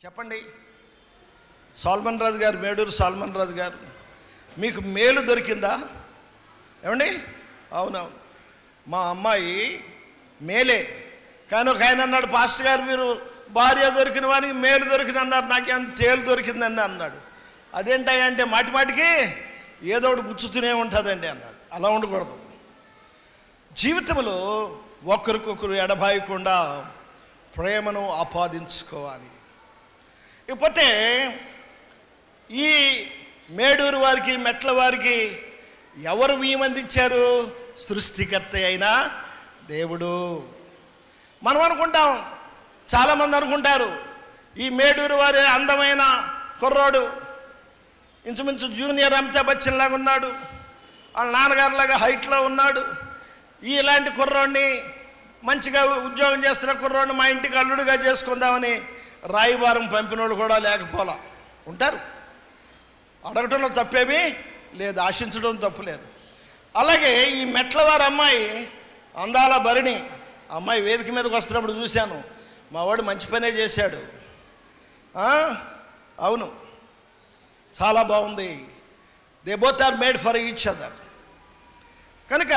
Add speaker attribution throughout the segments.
Speaker 1: చెప్పండి సాల్మన్ రాజు గారు మేడూరు సాల్మన్ రాజు గారు మీకు మేలు దొరికిందా ఏమండి అవునవును మా అమ్మాయి మేలే కానీ ఒక ఆయన అన్నాడు పాస్టర్ గారు మీరు భార్య దొరికిన వానికి మేలు దొరికిన అన్నారు నాకేం తేలు దొరికిందండి అన్నాడు అదేంటయ్యా అంటే మాటి మాటికి ఏదో ఒకటి గుచ్చుతూనే ఉంటుందండి అన్నాడు అలా ఉండకూడదు జీవితంలో ఒకరికొకరు ఎడబాయకుండా ప్రేమను ఆపాదించుకోవాలి ఇకపోతే ఈ మేడూరు వారికి మెట్ల వారికి ఎవరు మీమందించారు సృష్టికర్త అయిన దేవుడు మనం అనుకుంటాం చాలామంది అనుకుంటారు ఈ మేడూరు వారి అందమైన కుర్రోడు ఇంచుమించు జూనియర్ అమితాబ్ బచ్చన్ లాగా ఉన్నాడు వాళ్ళ నాన్నగారిలాగా హైట్లో ఉన్నాడు ఈ ఇలాంటి కుర్రోడిని మంచిగా ఉద్యోగం చేస్తున్న కుర్రోడిని మా ఇంటికి అల్లుడుగా చేసుకుందామని రాయిబారం పంపినోళ్ళు కూడా లేకపోలా ఉంటారు అడగటంలో తప్పేమీ లేదు ఆశించడం తప్పు లేదు అలాగే ఈ మెట్లవారి అమ్మాయి అందాల భరిణి అమ్మాయి వేదిక మీదకి వస్తున్నప్పుడు చూశాను మా వాడు మంచి పనే చేశాడు ఆ? అవును చాలా బాగుంది they both are made for each other కనుక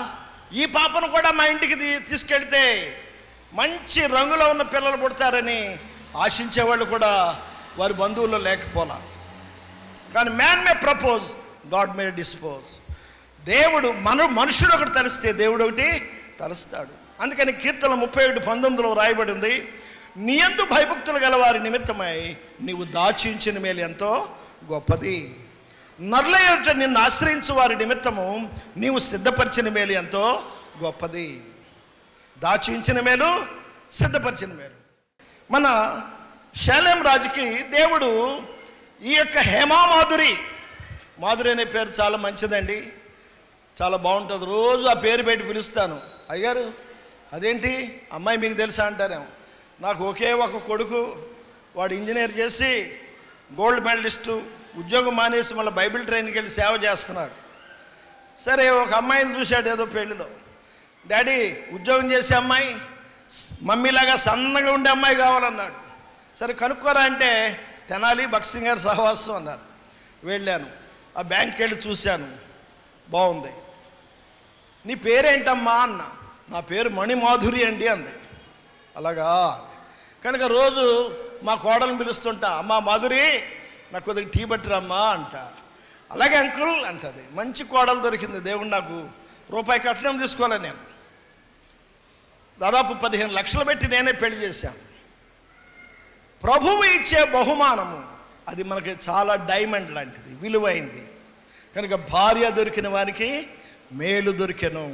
Speaker 1: ఈ పాపను కూడా మా ఇంటికి తీ- తీసుకెళ్తే మంచి రంగులో ఉన్న పిల్లలు పుడతారని ఆశించేవాళ్ళు కూడా వారి బంధువుల్లో లేకపోలా కానీ man may propose God may dispose దేవుడు మన మనుషుడు ఒకటి తలిస్తే దేవుడు ఒకటి తలుస్తాడు అందుకని కీర్తన ముప్పై ఒకటి పంతొమ్మిదిలో రాయబడి ఉంది నీ ఎందు భయభక్తులు గల వారి నిమిత్తమై నీవు దాచించిన మేలు ఎంతో గొప్పది నర్లయ్యట నిన్ను ఆశ్రయించు వారి నిమిత్తము నీవు సిద్ధపరిచిన మేలు ఎంతో గొప్పది దాచించిన మేలు సిద్ధపరిచిన మేలు మన శైలేం రాజుకి దేవుడు ఈ యొక్క హేమా మాధురి మాధురి అనే పేరు చాలా మంచిదండి చాలా బాగుంటుంది రోజు ఆ పేరు పెట్టి పిలుస్తాను అయ్యారు అదేంటి అమ్మాయి మీకు తెలుసా అంటారేమో నాకు ఒకే ఒక కొడుకు వాడు ఇంజనీర్ చేసి గోల్డ్ మెడలిస్టు ఉద్యోగం మానేసి మళ్ళీ బైబిల్ ట్రైన్కి వెళ్ళి సేవ చేస్తున్నాడు సరే ఒక అమ్మాయిని చూశాడు ఏదో పెళ్ళిలో డాడీ ఉద్యోగం చేసే అమ్మాయి స్- మమ్మీలాగా సన్నగా ఉండే అమ్మాయి కావాలన్నాడు సరే కనుక్కోరా అంటే తెనాలి బక్సింగ్ గారు సహవాసం అన్నారు వెళ్ళాను ఆ బ్యాంక్కి వెళ్ళి చూశాను బాగుంది నీ పేరేంటమ్మా అన్న నా పేరు మణిమాధురి అండి అంది అలాగా కనుక రోజు మా కోడలను పిలుస్తుంటా అమ్మా మాధురి నాకు కొద్దిగా టీ పట్టిరమ్మా అంట అలాగే అంకుల్ అంటది మంచి కోడలు దొరికింది దేవుడు నాకు రూపాయి కట్నం తీసుకోలే నేను దాదాపు పదిహేను లక్షలు పెట్టి నేనే పెళ్లి చేశాను ప్రభువు ఇచ్చే బహుమానము అది మనకి చాలా డైమండ్ లాంటిది విలువైంది కనుక భార్య దొరికిన వారికి మేలు దొరికెను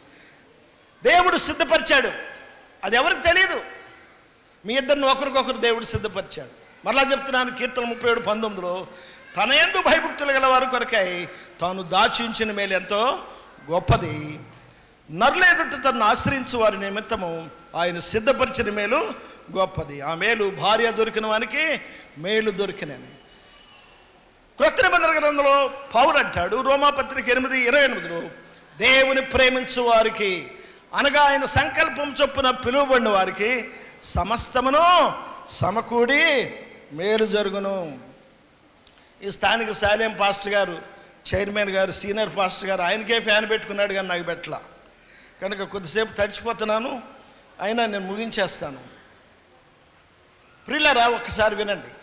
Speaker 1: దేవుడు సిద్ధపరిచాడు అది ఎవరికి తెలియదు మీ ఇద్దరిని ఒకరికొకరు దేవుడు సిద్ధపరిచాడు మరలా చెప్తున్నాను కీర్తన ముప్పై ఏడు పంతొమ్మిదిలో తన ఎందు భయభక్తులు గల వారి కొరకై తాను దాచించిన మేలు ఎంతో గొప్పది నర్లేదుట తను ఆశ్రయించు వారి నిమిత్తము ఆయన సిద్ధపరిచిన మేలు గొప్పది ఆ మేలు భార్య దొరికిన వానికి మేలు దొరికినని క్రొత్త నిబంధన గ్రంథంలో పౌరు అంటాడు రోమాపత్రిక ఎనిమిది ఇరవై ఎనిమిదిలో దేవుని ప్రేమించు వారికి అనగా ఆయన సంకల్పం చొప్పున పిలువబడిన వారికి సమస్తమును సమకూడి మేలు జరుగును ఈ స్థానిక శాలేం పాస్టర్ గారు చైర్మన్ గారు సీనియర్ పాస్టర్ గారు ఆయనకే ఫ్యాన్ పెట్టుకున్నాడు కానీ నాకు పెట్టలా కనుక కొద్దిసేపు తడిచిపోతున్నాను అయినా నేను ముగించేస్తాను ప్రిల్లరా ఒక్కసారి వినండి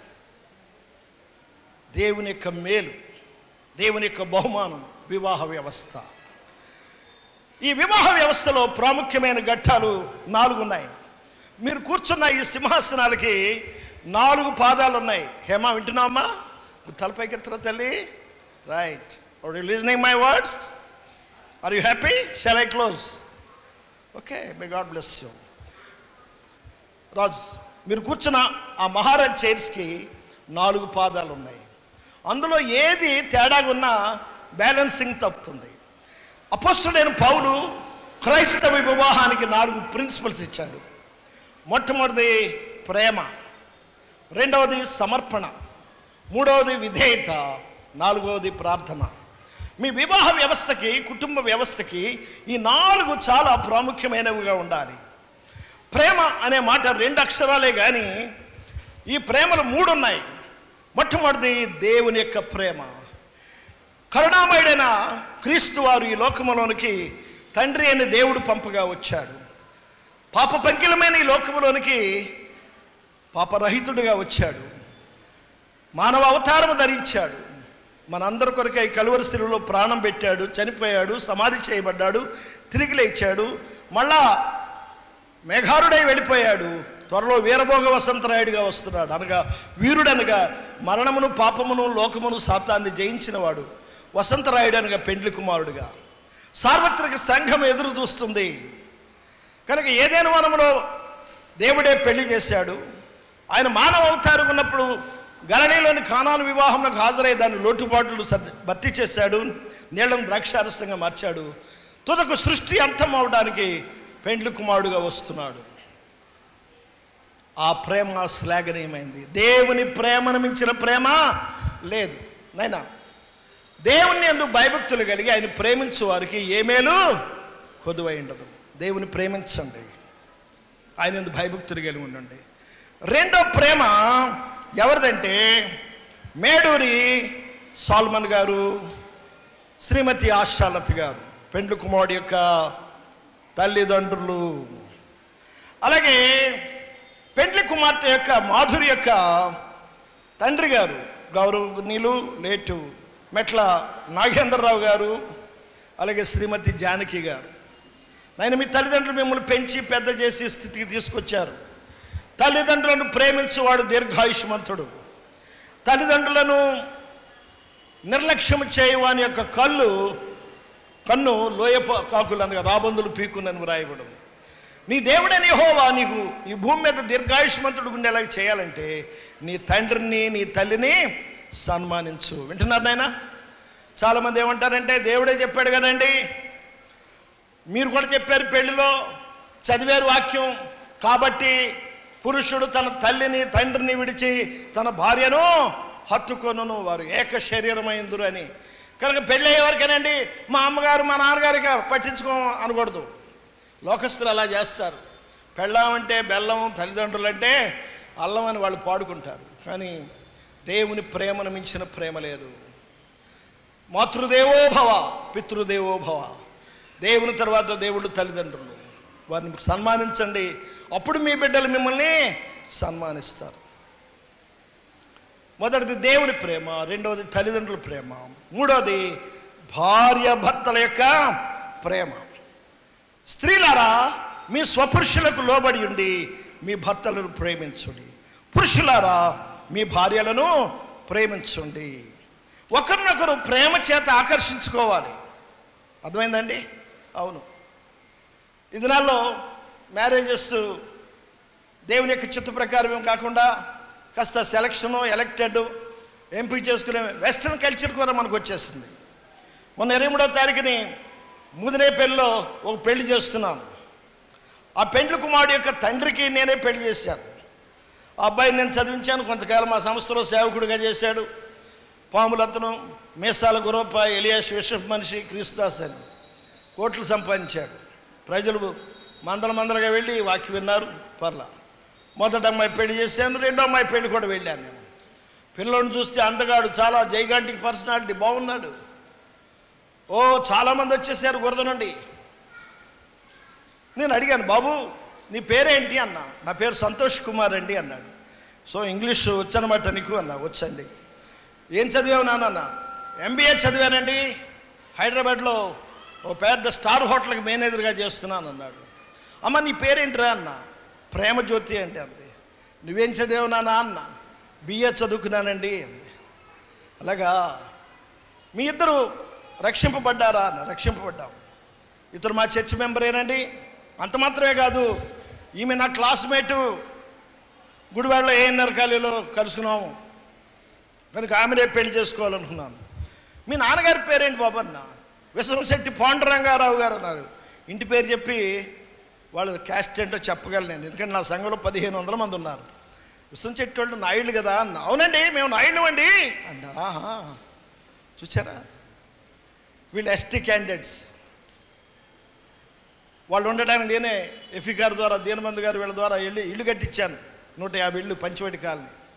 Speaker 1: దేవుని యొక్క మేలు దేవుని యొక్క బహుమానం వివాహ వ్యవస్థ ఈ వివాహ వ్యవస్థలో ప్రాముఖ్యమైన ఘట్టాలు నాలుగు ఉన్నాయి మీరు కూర్చున్న ఈ సింహాసనాలకి నాలుగు పాదాలు ఉన్నాయి హేమా వింటున్నామా తలపైకి ఎత్తరా తల్లి right are you listening my words are you happy shall I close okay may God bless you Raju మీరు కూర్చున్న ఆ మహారాజ్ చైర్స్కి నాలుగు పాదాలు ఉన్నాయి అందులో ఏది తేడాగా ఉన్నా బ్యాలెన్సింగ్ తప్పుతుంది అపోస్తుడైన పౌలు క్రైస్తవ వివాహానికి నాలుగు ప్రిన్సిపల్స్ ఇచ్చాడు మొట్టమొదటిది ప్రేమ రెండవది సమర్పణ మూడవది విధేయత నాలుగవది ప్రార్థన మీ వివాహ వ్యవస్థకి కుటుంబ వ్యవస్థకి ఈ నాలుగు చాలా ప్రాముఖ్యమైనవిగా ఉండాలి ప్రేమ అనే మాట రెండు అక్షరాలే కానీ ఈ ప్రేమలు మూడు ఉన్నాయి మొట్టమొదటిది దేవుని యొక్క ప్రేమ కరుణామయుడైన క్రీస్తు వారు ఈ లోకములోనికి తండ్రి అని దేవుడు పంపగా వచ్చాడు పాప పంకిలమైన ఈ లోకములోనికి పాపరహితుడిగా వచ్చాడు మానవ అవతారము ధరించాడు మనందరి కొరకై కలువరి స్థితిలో ప్రాణం పెట్టాడు చనిపోయాడు సమాధి చేయబడ్డాడు తిరిగి లేచాడు మళ్ళా మేఘారుడై వెళ్ళిపోయాడు త్వరలో వీరభోగ వసంతరాయుడిగా వస్తున్నాడు అనగా వీరుడనగా మరణమును పాపమును లోకమును సాతాన్ని జయించినవాడు వసంతరాయుడు అనగా పెండ్లి కుమారుడుగా సార్వత్రిక సంఘం ఎదురు చూస్తుంది కనుక ఏదైనా వనములో దేవుడే పెళ్లి చేశాడు ఆయన మానవ అవతారం ఉన్నప్పుడు గలనీలోని కానాను వివాహంలో హాజరై దాని లోటుపాట్లు సర్ది- భర్తీ చేశాడు నీళ్ళను ద్రాక్షారసంగా మార్చాడు తుదకు సృష్టి అంతం అవడానికి పెండ్లి కుమారుడుగా వస్తున్నాడు ఆ ప్రేమ శ్లాఘనీయమైంది దేవుని ప్రేమను మించిన ప్రేమ లేదు నైనా దేవుని ఎందుకు భయభక్తులు కలిగి ఆయన ప్రేమించు వారికి ఏ మేలు కొదువై ఉండదు దేవుని ప్రేమించండి ఆయన ఎందుకు భయభక్తులు కలిగి ఉండండి రెండో ప్రేమ ఎవరిదంటే మేడూరి సాల్మన్ గారు శ్రీమతి ఆశాలత గారు పెండ్లు కుమారుడు యొక్క తల్లిదండ్రులు అలాగే పెండ్లి కుమార్తె యొక్క మాధురి యొక్క తండ్రి గారు గౌరవనీయులు లేటు మెట్ల నాగేంద్రరావు గారు అలాగే శ్రీమతి జానకి గారు నాయన మీ తల్లిదండ్రులు మిమ్మల్ని పెంచి పెద్ద చేసి స్థితికి తీసుకొచ్చారు తల్లిదండ్రులను ప్రేమించువాడు దీర్ఘాయుష్మంతుడు తల్లిదండ్రులను నిర్లక్ష్యం చేయవాని యొక్క కళ్ళు కన్ను లోయ కాకులు అనగా రాబందులు పీకునని వ్రాయబడింది నీ దేవుడని హోవా నీకు ఈ భూమి మీద దీర్ఘాయుష్మంతుడు ఉండేలాగా చేయాలంటే నీ తండ్రిని నీ తల్లిని సన్మానించు వింటున్నారు నాయన చాలామంది ఏమంటారంటే దేవుడే చెప్పాడు కదండి మీరు కూడా చెప్పారు పెళ్లిలో చదివారు వాక్యం కాబట్టి పురుషుడు తన తల్లిని తండ్రిని విడిచి తన భార్యను హత్తుకొనును వారు ఏక శరీరమైందురు అని కనుక పెళ్ళి అయ్యేవరకేనండి మా అమ్మగారు మా నాన్నగారిగా పట్టించుకో అనకూడదు లోకస్తులు అలా చేస్తారు పెళ్ళాం అంటే బెల్లం తల్లిదండ్రులు అంటే అల్లం అని వాళ్ళు పాడుకుంటారు కానీ దేవుని ప్రేమను మించిన ప్రేమ లేదు మాతృదేవోభవ పితృదేవోభవ దేవుని తర్వాత దేవుడు తల్లిదండ్రులు వారిని సన్మానించండి అప్పుడు మీ బిడ్డలు మిమ్మల్ని సన్మానిస్తారు మొదటిది దేవుని ప్రేమ రెండవది తల్లిదండ్రుల ప్రేమ మూడవది భార్య భర్తల యొక్క ప్రేమ స్త్రీలారా మీ స్వపురుషులకు లోబడి ఉండి మీ భర్తలను ప్రేమించుడి పురుషులారా మీ భార్యలను ప్రేమించండి ఒకరినొకరు ప్రేమ చేత ఆకర్షించుకోవాలి అర్థమైందండి అవును ఈ దినాల్లో మ్యారేజెస్ దేవుని యొక్క చిత్త ప్రకారం ఏం కాకుండా కాస్త సెలక్షను ఎలక్టెడ్ ఎంపిక చేసుకునే వెస్ట్రన్ కల్చర్ కూడా మనకు వచ్చేసింది మొన్న ఇరవై మూడవ తారీఖుని ముదినేపల్లిలో ఒక పెళ్లి చేస్తున్నాను ఆ పెండ్లి కుమారుడు యొక్క తండ్రికి నేనే పెళ్లి చేశాను ఆ అబ్బాయిని నేను చదివించాను కొంతకాలం మా సంస్థలో సేవకుడిగా చేశాడు పాములతను మీసాల గురప్ప ఎలియాస్ విషప్ మనిషి క్రీస్తుదాస్ అని కోట్లు సంపాదించాడు ప్రజలు మందల మందలుగా వెళ్ళి వాక్యం విన్నారు పర్లా మొదటి అమ్మాయి పెళ్లి చేశాను రెండో అమ్మాయి పెళ్లి కూడా వెళ్ళాను నేను పిల్లోడిని చూస్తే అందగాడు చాలా జైగాంటిక్ పర్సనాలిటీ బాగున్నాడు ఓ చాలామంది వచ్చేసారు గురద నుండి నేను అడిగాను బాబు నీ పేరేంటి అన్నా నా పేరు సంతోష్ కుమార్ అండి అన్నాడు సో ఇంగ్లీష్ వచ్చనమాట నీకు అన్నా వచ్చండి ఏం చదివావు నాన్న ఎంబీఏ చదివానండి హైదరాబాద్లో ఓ పెద్ద స్టార్ హోటల్కి మేనేజర్గా చేస్తున్నాను అన్నాడు అమ్మ నీ పేరేంటిరా అన్న ప్రేమ జ్యోతి అంటే అంది నువ్వేం చదివావు నాన్న అన్న బిఏ చదువుకున్నానండి అంది అలాగా మీ ఇద్దరు రక్షింపబడ్డారా అన్న రక్షింపబడ్డాం ఇతరు మా చర్చ్ మెంబరేనండి అంత మాత్రమే కాదు ఈమె నా క్లాస్మేటు గుడివాడలో ఏఎన్ఆర్ కాలేజీలో కలుసుకున్నాము కనుక ఆమెనే పెళ్లి చేసుకోవాలనుకున్నాను మీ నాన్నగారి పేరేంటి బాబు అన్న విశ్వంశెట్టి పాండురంగారావు గారు అన్నారు ఇంటి పేరు చెప్పి వాళ్ళు క్యాస్ట్ ఏంటో చెప్పగలను నేను ఎందుకంటే నా సంఘంలో పదిహేను వందల మంది ఉన్నారు విశ్వంశెట్టి వాళ్ళు నాయుళ్ళు కదా అన్న అవునండి మేము నాయుళ్ళు అండి అన్నా ఆహా చూసారా వీళ్ళు ఎస్టీ క్యాండిడేట్స్ వాళ్ళు ఉండడానికి నేనే ఎఫీ గారి ద్వారా దీనబంధు గారు వీళ్ళ ద్వారా వెళ్ళి ఇల్లు కట్టించాను నూట యాభై ఇళ్ళు పంచవటి కాలనీ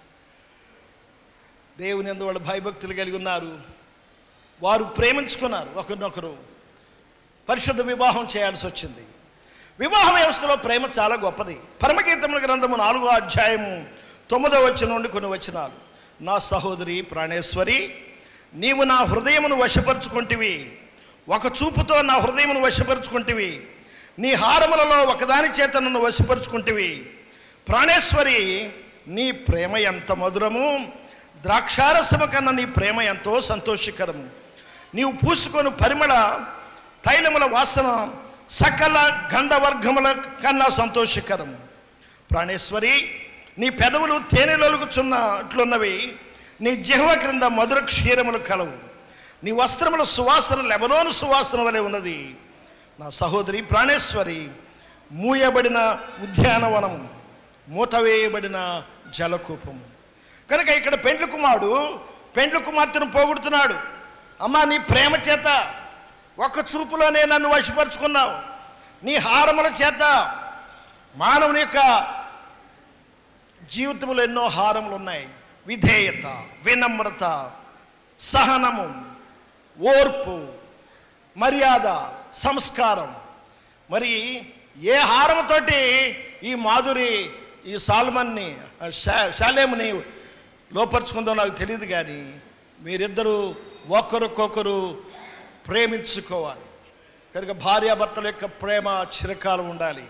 Speaker 1: దేవుని ఎందు వాళ్ళు భయభక్తులు కలిగి ఉన్నారు వారు ప్రేమించుకున్నారు ఒకరినొకరు పరిశుద్ధ వివాహం చేయాల్సి వచ్చింది వివాహ వ్యవస్థలో ప్రేమ చాలా గొప్పది పరమగీతముల గ్రంథము నాలుగో అధ్యాయము తొమ్మిదో వచ్చిన నుండి కొన్ని వచనాలు నా సహోదరి ప్రాణేశ్వరి నీవు నా హృదయమును వశపరుచుకుంటివి ఒక చూపుతో నా హృదయమును వశపరుచుకుంటివి నీ హారములలో ఒకదాని చేత నన్ను వశపరుచుకుంటివి ప్రాణేశ్వరి నీ ప్రేమ ఎంత మధురము ద్రాక్షారసము కన్నా నీ ప్రేమ ఎంతో సంతోషకరము నీవు పూసుకొని పరిమళ తైలముల వాసన సకల గంధవర్గముల కన్నా సంతోషకరము ప్రాణేశ్వరి నీ పెదవులు తేనెలొలుగుచున్నట్లున్నవి నీ జిహ్వ క్రింద మధుర క్షీరములు కలవు నీ వస్త్రముల సువాసన లెబనోను సువాసన వలె ఉన్నది నా సహోదరి ప్రాణేశ్వరి మూయబడిన ఉద్యానవనం మూతవేయబడిన జలకూపము కనుక ఇక్కడ పెండ్లి కుమారుడు పెండ్లి కుమార్తెను పోగొడుతున్నాడు అమ్మా నీ ప్రేమ చేత ఒక్క చూపులోనే నన్ను వశపరుచుకున్నావు నీ హారముల చేత మానవుని యొక్క జీవితంలో ఎన్నో హారములు ఉన్నాయి విధేయత వినమ్రత సహనము ఓర్పు మర్యాద సంస్కారం మరి ఏ హారంతోటి ఈ మాధురి ఈ సాల్మన్ని శా- శాలేముని లోపరుచుకుందో నాకు తెలియదు కానీ మీరిద్దరూ ఒకరికొకరు ప్రేమించుకోవాలి కనుక భార్యాభర్తల యొక్క ప్రేమ చిరకాలం ఉండాలి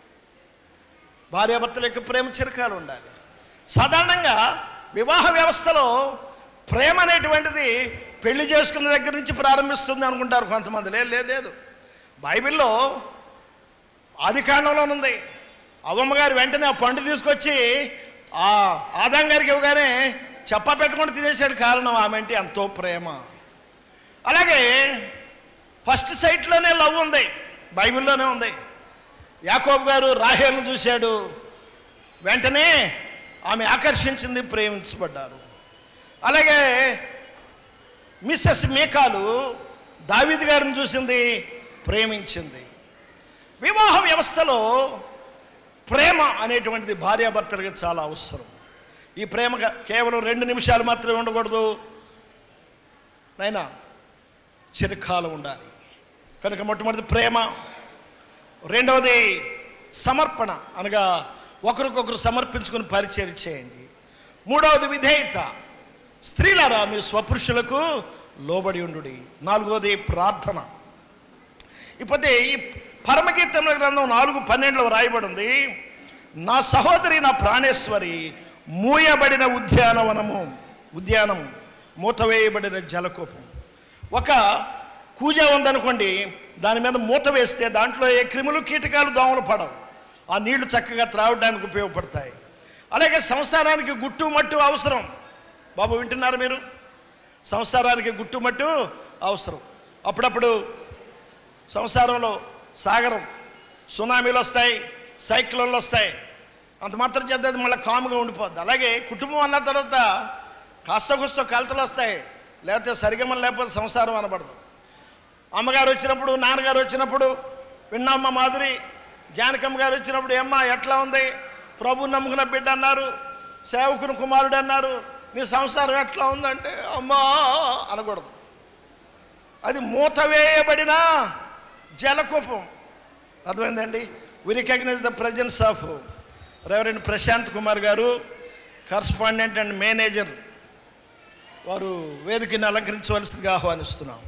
Speaker 1: భార్యాభర్తల యొక్క ప్రేమ చిరకాలు ఉండాలి సాధారణంగా వివాహ వ్యవస్థలో ప్రేమ అనేటువంటిది పెళ్లి చేసుకున్న దగ్గర నుంచి ప్రారంభిస్తుంది అనుకుంటారు కొంతమంది లేదు లేదు లేదు బైబిల్లో ఆది కాండంలో ఉంది అవ్వమ్మ గారు వెంటనే ఆ పండు తీసుకొచ్చి ఆ ఆదాం గారికి ఇవ్వగానే చెప్ప పెట్టుకొని తినేసాడు కారణం ఆమె అంటే ఎంతో ప్రేమ అలాగే ఫస్ట్ సైట్లోనే లవ్ ఉంది బైబిల్లోనే ఉంది యాకోబు గారు రాహేల్ను చూశాడు వెంటనే ఆమె ఆకర్షించింది ప్రేమించబడ్డారు అలాగే మిస్సెస్ మేకాలు దావీద్ గారిని చూసింది ప్రేమించింది వివాహ వ్యవస్థలో ప్రేమ అనేటువంటిది భార్యాభర్తలకు చాలా అవసరం ఈ ప్రేమ కేవలం రెండు నిమిషాలు మాత్రమే ఉండకూడదు నైనా చిరకాలం ఉండాలి కనుక మొట్టమొదటి ప్రేమ రెండవది సమర్పణ అనగా ఒకరికొకరు సమర్పించుకుని పరిచయం చేయండి మూడవది విధేయత స్త్రీలారా మీ స్వపురుషులకు లోబడి ఉండు నాలుగవది ప్రార్థన ఇకపోతే ఈ పరమగీతముల గ్రంథం నాలుగు పన్నెండులో రాయబడింది నా సహోదరి నా ప్రాణేశ్వరి మూయబడిన ఉద్యానవనము ఉద్యానం మూతవేయబడిన జలకోపం ఒక కూజ ఉందనుకోండి దాని మీద మూత వేస్తే దాంట్లో ఏ క్రిములు కీటకాలు దోమలు పడవు ఆ నీళ్లు చక్కగా త్రాగడానికి ఉపయోగపడతాయి అలాగే సంసారానికి గుట్టు మట్టు అవసరం బాబు వింటున్నారు మీరు సంసారానికి గుట్టు మట్టు అవసరం అప్పుడప్పుడు సంసారంలో సాగరం సునామీలు వస్తాయి సైక్లోన్లు వస్తాయి అంత మాత్రం చేద్ద అది మళ్ళీ కాముగా ఉండిపోద్ది అలాగే కుటుంబం అన్న తర్వాత కాస్త కూస్తో కలతలు వస్తాయి లేకపోతే సరిగమని లేకపోతే సంసారం అనబడదు అమ్మగారు వచ్చినప్పుడు నాన్నగారు వచ్చినప్పుడు విన్నామ్మ మాదిరి జానకమ్మ గారు వచ్చినప్పుడు ఏమ్మా ఎట్లా ఉంది ప్రభు నమ్ముకున్న బిడ్డ అన్నారు సేవకుని కుమారుడు అన్నారు నీ సంసారం ఎట్లా ఉందంటే అమ్మా అనకూడదు అది మూతవేయబడిన జలకూపం అర్థమైందండి we recognize the presence of reverend Prashanth Kumar garu correspondent and manager వారు వేదికని అలంకరించవలసిందిగా ఆహ్వానిస్తున్నాం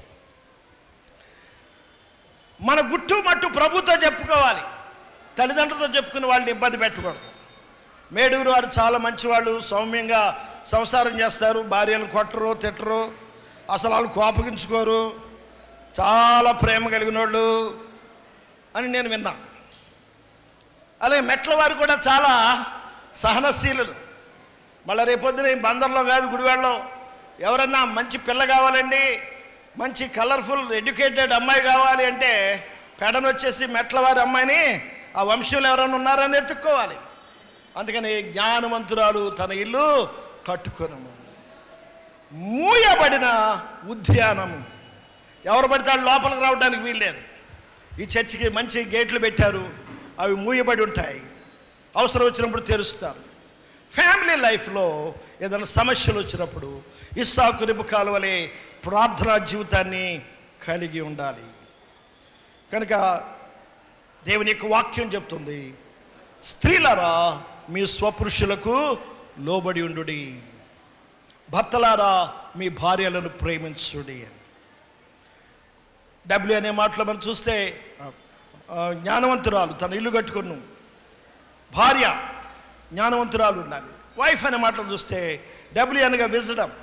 Speaker 1: మన గుట్టు మట్టు ప్రభుతో చెప్పుకోవాలి తల్లిదండ్రులతో చెప్పుకుని వాళ్ళని ఇబ్బంది పెట్టకూడదు మేడూరు వారు చాలా మంచివాళ్ళు సౌమ్యంగా సంసారం చేస్తారు భార్యలు కొట్టరు తిట్టరు అసలు వాళ్ళు కోపగించుకోరు చాలా ప్రేమ కలిగిన వాళ్ళు అని నేను విన్నా అలాగే మెట్ల వారు కూడా చాలా సహనశీలులు మళ్ళీ రేపొద్దున ఈ బందర్లో కాదు గుడివాడలో ఎవరన్నా మంచి పిల్ల కావాలండి మంచి కలర్ఫుల్ ఎడ్యుకేటెడ్ అమ్మాయి కావాలి అంటే పెడను వచ్చేసి మెట్ల వారి అమ్మాయిని ఆ వంశంలో ఎవరైనా ఉన్నారని ఎత్తుక్కోవాలి అందుకని జ్ఞానవంతురాలు తన ఇల్లు కట్టుకొనము మూయబడిన ఉద్యానము ఎవరు పడితే వాళ్ళు లోపలికి రావడానికి వీల్లేదు ఈ చర్చికి మంచి గేట్లు పెట్టారు అవి మూయబడి ఉంటాయి అవసరం వచ్చినప్పుడు తెరుస్తారు ఫ్యామిలీ లైఫ్లో ఏదైనా సమస్యలు వచ్చినప్పుడు ఇస్సాకు రిబకాల వలె ప్రార్థనా జీవితాన్ని కలిగి ఉండాలి కనుక దేవుని యొక్క వాక్యం చెప్తుంది స్త్రీలారా మీ స్వపురుషులకు లోబడి ఉండుడి భర్తలారా మీ భార్యలను ప్రేమించుడి డబ్ల్యూ అనే మాటలో మనం చూస్తే ఆ, జ్ఞానవంతురాలు తన ఇల్లు కట్టుకున్నాం భార్య జ్ఞానవంతురాలు ఉండాలి వైఫ్ అనే మాటలు చూస్తే డబ్ల్యూ అనగా విజడం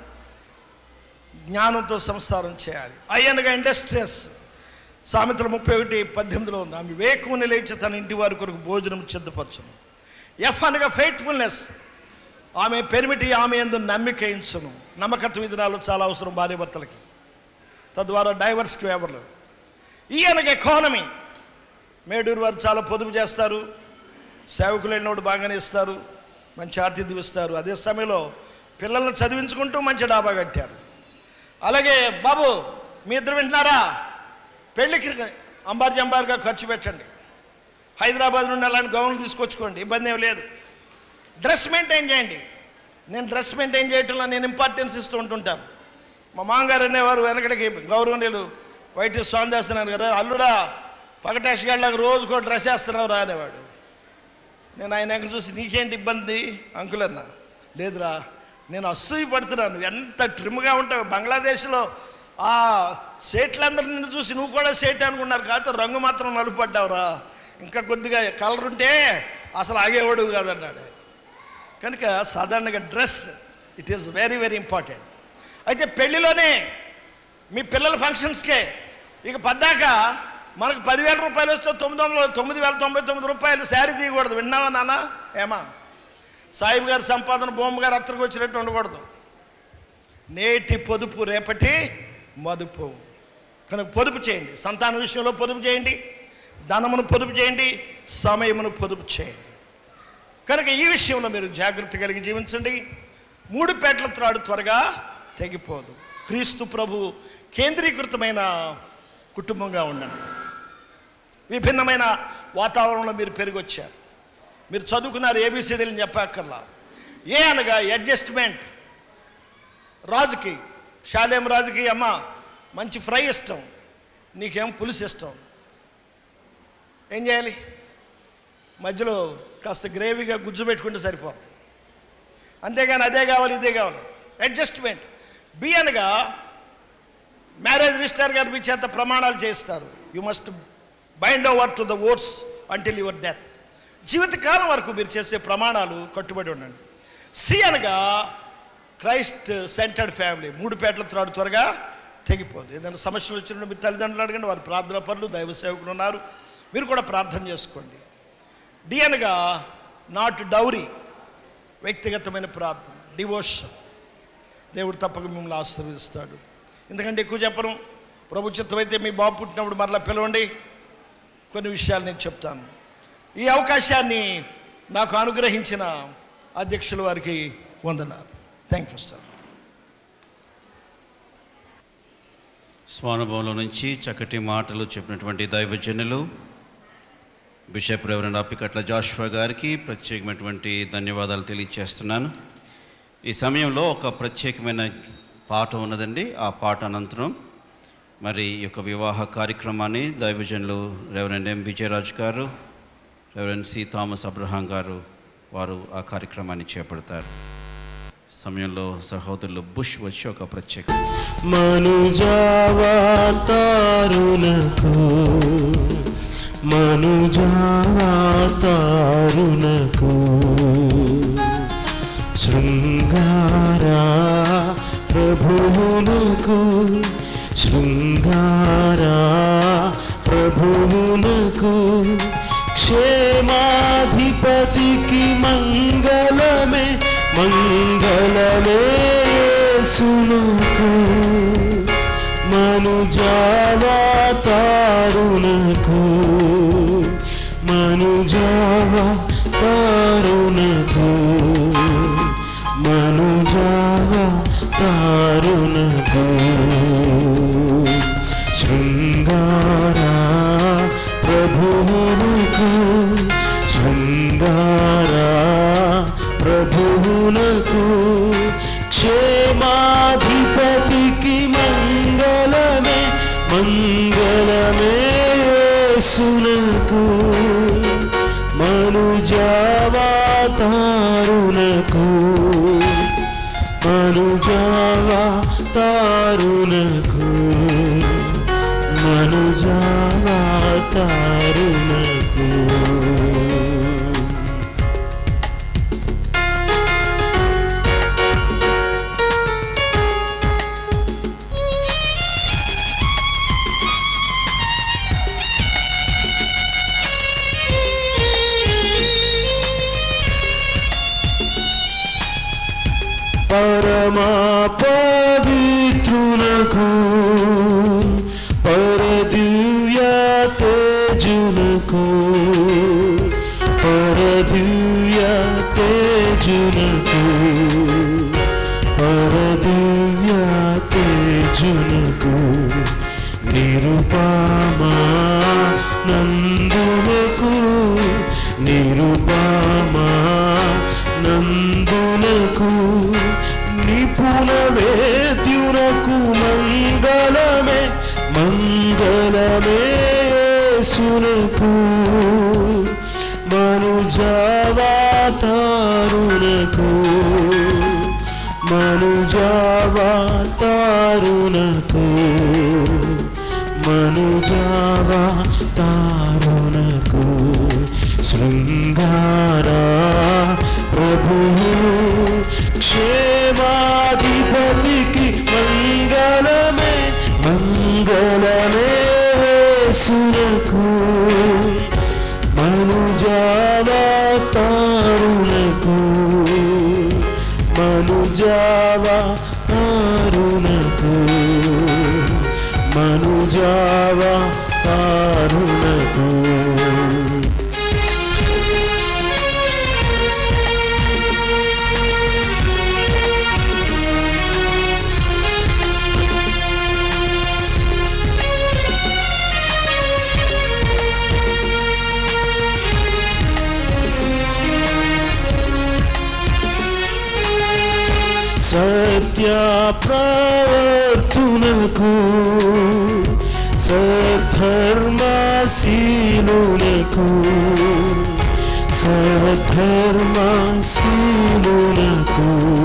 Speaker 1: జ్ఞానంతో సంసారం చేయాలి ఐ అనగా ఇండస్ట్రియస్ సామెతలు ముప్పై ఒకటి పద్దెనిమిదిలో ఉంది ఆమె వేకుని లేచి తన ఇంటి వారి కొరకు భోజనం సిద్ధపరచును ఎఫ్ అనగా ఫెయిత్ఫుల్నెస్ ఆమె పెరిమిటి ఆమె ఎందు నమ్మికయించును నమ్మకత్వ విధానాలు చాలా అవసరం భార్య భర్తలకి తద్వారా డైవర్స్కి ఎవరు ఈ అనగా ఎకానమీ మేడూరు వారు చాలా పొదుపు చేస్తారు సేవకులు వెళ్ళినప్పుడు బాగానే ఇస్తారు మంచి ఆతిథ్యం ఇస్తారు అదే సమయంలో పిల్లల్ని చదివించుకుంటూ మంచి డాబా కట్టారు అలాగే బాబు మీ ఇద్దరు వింటున్నారా పెళ్ళికి అంబార్ జంబార్గా ఖర్చు పెట్టండి హైదరాబాద్ నుండి అలాంటి గౌన్లు తీసుకొచ్చుకోండి ఇబ్బంది ఏం లేదు డ్రెస్ మెయింటైన్ చేయండి నేను డ్రెస్ మెయింటైన్ చేయటంలో నేను ఇంపార్టెన్స్ ఇస్తూ ఉంటుంటాను మా మామగారు అనేవారు వెనకడికి గౌరవనీయులు వైట్ స్వామి చేస్తున్నాను కదా అల్లుడా పగటాష్ గాళ్ళకి రోజుకో డ్రెస్ వేస్తున్నావు రా అనేవాడు నేను ఆయన ఎక్కడ చూసి నీకేంటి ఇబ్బంది అంకుల్ అన్న లేదురా నేను అసూయ పడుతున్నాను ఎంత ట్రిమ్గా ఉంటావు బంగ్లాదేశ్లో ఆ సేట్లందరూ నిన్ను చూసి నువ్వు కూడా సేట్ అనుకున్నారు కాకపోతే రంగు మాత్రం నలుపడ్డావురా ఇంకా కొద్దిగా కలర్ ఉంటే అసలు ఆగేవాడు కాదన్నాడు కనుక సాధారణంగా dress it is very very important అయితే పెళ్లిలోనే మీ పిల్లల ఫంక్షన్స్కే ఇక పద్దాక మనకు పదివేల రూపాయలు వస్తే తొమ్మిది వందల తొమ్మిది వేల తొంభై తొమ్మిది రూపాయలు శారీ తీయకూడదు విన్నావా నాన్న ఏమా సాయిబు గారి సంపాదన బొమ్మ గారు అత్తరికి వచ్చినట్టు ఉండకూడదు నేటి పొదుపు రేపటి మదుపు కనుక పొదుపు చేయండి సంతాన విషయంలో పొదుపు చేయండి ధనమును పొదుపు చేయండి సమయమును పొదుపు చేయండి కనుక ఈ విషయంలో మీరు జాగ్రత్త కలిగి జీవించండి మూడు పేట్ల త్రాడు త్వరగా తెగిపోదు క్రీస్తు ప్రభు కేంద్రీకృతమైన కుటుంబంగా ఉండండి విభిన్నమైన వాతావరణంలో మీరు పెరిగొచ్చారు మీరు చదువుకున్నారు ఏబిసిడీలు చెప్పక్కర్లా ఏ అనగా అడ్జస్ట్మెంట్ రాజుకి శాలేం రాజుకి అమ్మ మంచి ఫ్రై ఇష్టం నీకేం పులుసు ఇష్టం ఏం చేయాలి మధ్యలో కాస్త గ్రేవీగా గుజ్జు పెట్టుకుంటే సరిపోతుంది అంతేగాని అదే కావాలి ఇదే కావాలి అడ్జస్ట్మెంట్ బి అనగా మ్యారేజ్ రిజిస్టర్ గారు మీ చేత ప్రమాణాలు చేస్తారు you must bind over to the oaths until your death జీవితకాలం వరకు మీరు చేసే ప్రమాణాలు కట్టుబడి ఉండండి సి అనగా క్రైస్ట్ సెంటర్డ్ ఫ్యామిలీ మూడు పేటల త్రాడు త్వరగా తెగిపోదు ఏదైనా సమస్యలు వచ్చినప్పుడు మీ తల్లిదండ్రులు అడగండి వారి ప్రార్థన పనులు దైవ సేవకులు ఉన్నారు మీరు కూడా ప్రార్థన చేసుకోండి డి అనగా నాట్ డౌరీ వ్యక్తిగతమైన ప్రార్థన డివోషన్ దేవుడు తప్పక మిమ్మల్ని ఆశీర్వదిస్తాడు ఎందుకంటే ఎక్కువ చెప్పను ప్రభు చిత్తమైతే మీ బాబు పుట్టినప్పుడు మరలా పిలవండి కొన్ని విషయాలు నేను చెప్తాను ఈ అవకాశాన్ని నాకు అనుగ్రహించిన అధ్యక్షుల వారికి వందనాలు థ్యాంక్ యూ సార్
Speaker 2: స్వానుభవంలో నుంచి చక్కటి మాటలు చెప్పినటువంటి దైవజనులు బిషప్ రెవరెండ్ అప్పికట్ల జాషువా గారికి ప్రత్యేకమైనటువంటి ధన్యవాదాలు తెలియజేస్తున్నాను ఈ సమయంలో ఒక ప్రత్యేకమైన పాట ఉన్నదండి ఆ పాట అనంతరం మరి ఈ యొక్క వివాహ కార్యక్రమాన్ని దైవజనులు రెవరెండ్ ఎం విజయరాజు గారు రెవరెండ్ సి థామస్ అబ్రహాం గారు వారు ఆ కార్యక్రమాన్ని చేపడతారు సమయంలో సహోదరులు బుష్ వచ్చి ఒక ప్రత్యేక
Speaker 3: మనుజావాతారునకు మనుజావాతారునకు శృంగారా ప్రభువునకు శృంగారా ప్రభువునకు క్షేమాధిపతికి మంగళమే మంగళమే యేసునకు మనుజావాతారునకు మనుజావాతారునకు మనుజావాతారునకు శృంగారా ప్రభువునకు శృంగారా ప్రభువు తారుణకు మనుజావా తారుణకు మనుజావా తారుణకు పరమా పవిత్రులకు పరదివ్య తేజునకు పరదివ్య తేజునకు పరదివ్య తేజునకు నిరుపమా నందునకు నిరుపమా నందునకు నిపుణ వేద్యునకు మంగళమే మంగళమే సునకు మనుజావాతారునకు మనుజావాతారునకు మనుజావాతారునకు శృంగారా ప్రభువు క్షేమాధిపతికి మంగళమే మంగళమే సురకు మనుజావతారుణకు మనుజావతారుణకు మనుజావతారుణకు సత్య ప్రవర్తునకు సద్ధర్మశీలునకు సద్ధర్మశీలునకు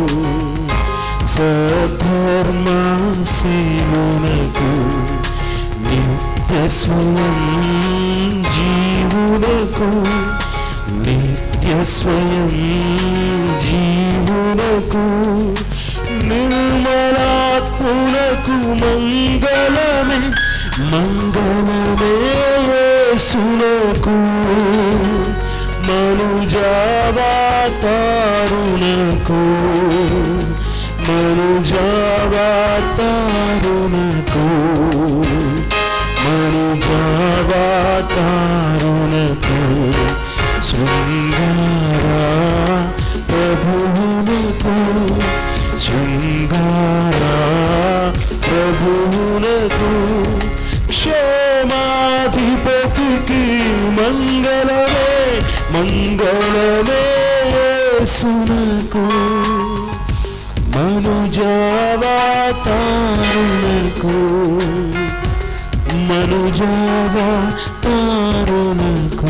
Speaker 3: సద్ధర్మశీలునకు నిత్య స్వయం జీవునకు నిత్య స్వయం జీవునకు నిర్మలాత్మునకు మంగళమే మంగళమే సునకు మనుజావాతారుణకు మనుజావాతారుణకు మనుజావాతారుణకు శృంగారా ప్రభువునకు శృంగారా ప్రభువునకు క్షేమాధిపతికి మంగళమే మంగళమే సునకు మనుజావాతారుణకు మనుజావాతారుణకు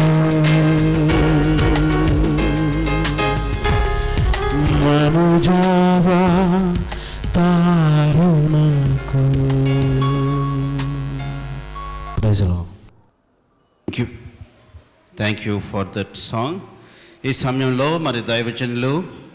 Speaker 3: మనుజావా తారుణకు ప్రజలు
Speaker 2: thank you thank you for that song ఈ సమయంలో మరి దైవజనులు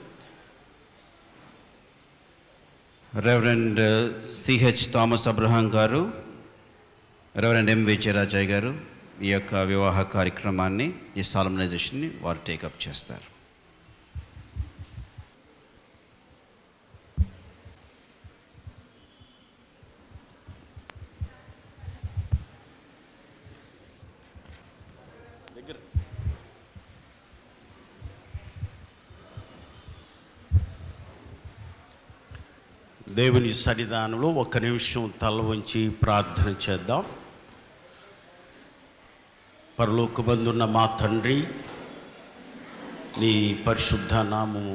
Speaker 2: reverend CH Thomas Abraham garu reverend M Vijayarajaiah garu ఈ యొక్క వివాహ కార్యక్రమాన్ని ఈ సాలమనైజేషన్ని వారు టేకప్ చేస్తారు
Speaker 4: దేవుని సన్నిధానంలో ఒక్క నిమిషం తల వంచి ప్రార్థన చేద్దాం పరలోకబందున్న మా తండ్రి నీ పరిశుద్ధ నామము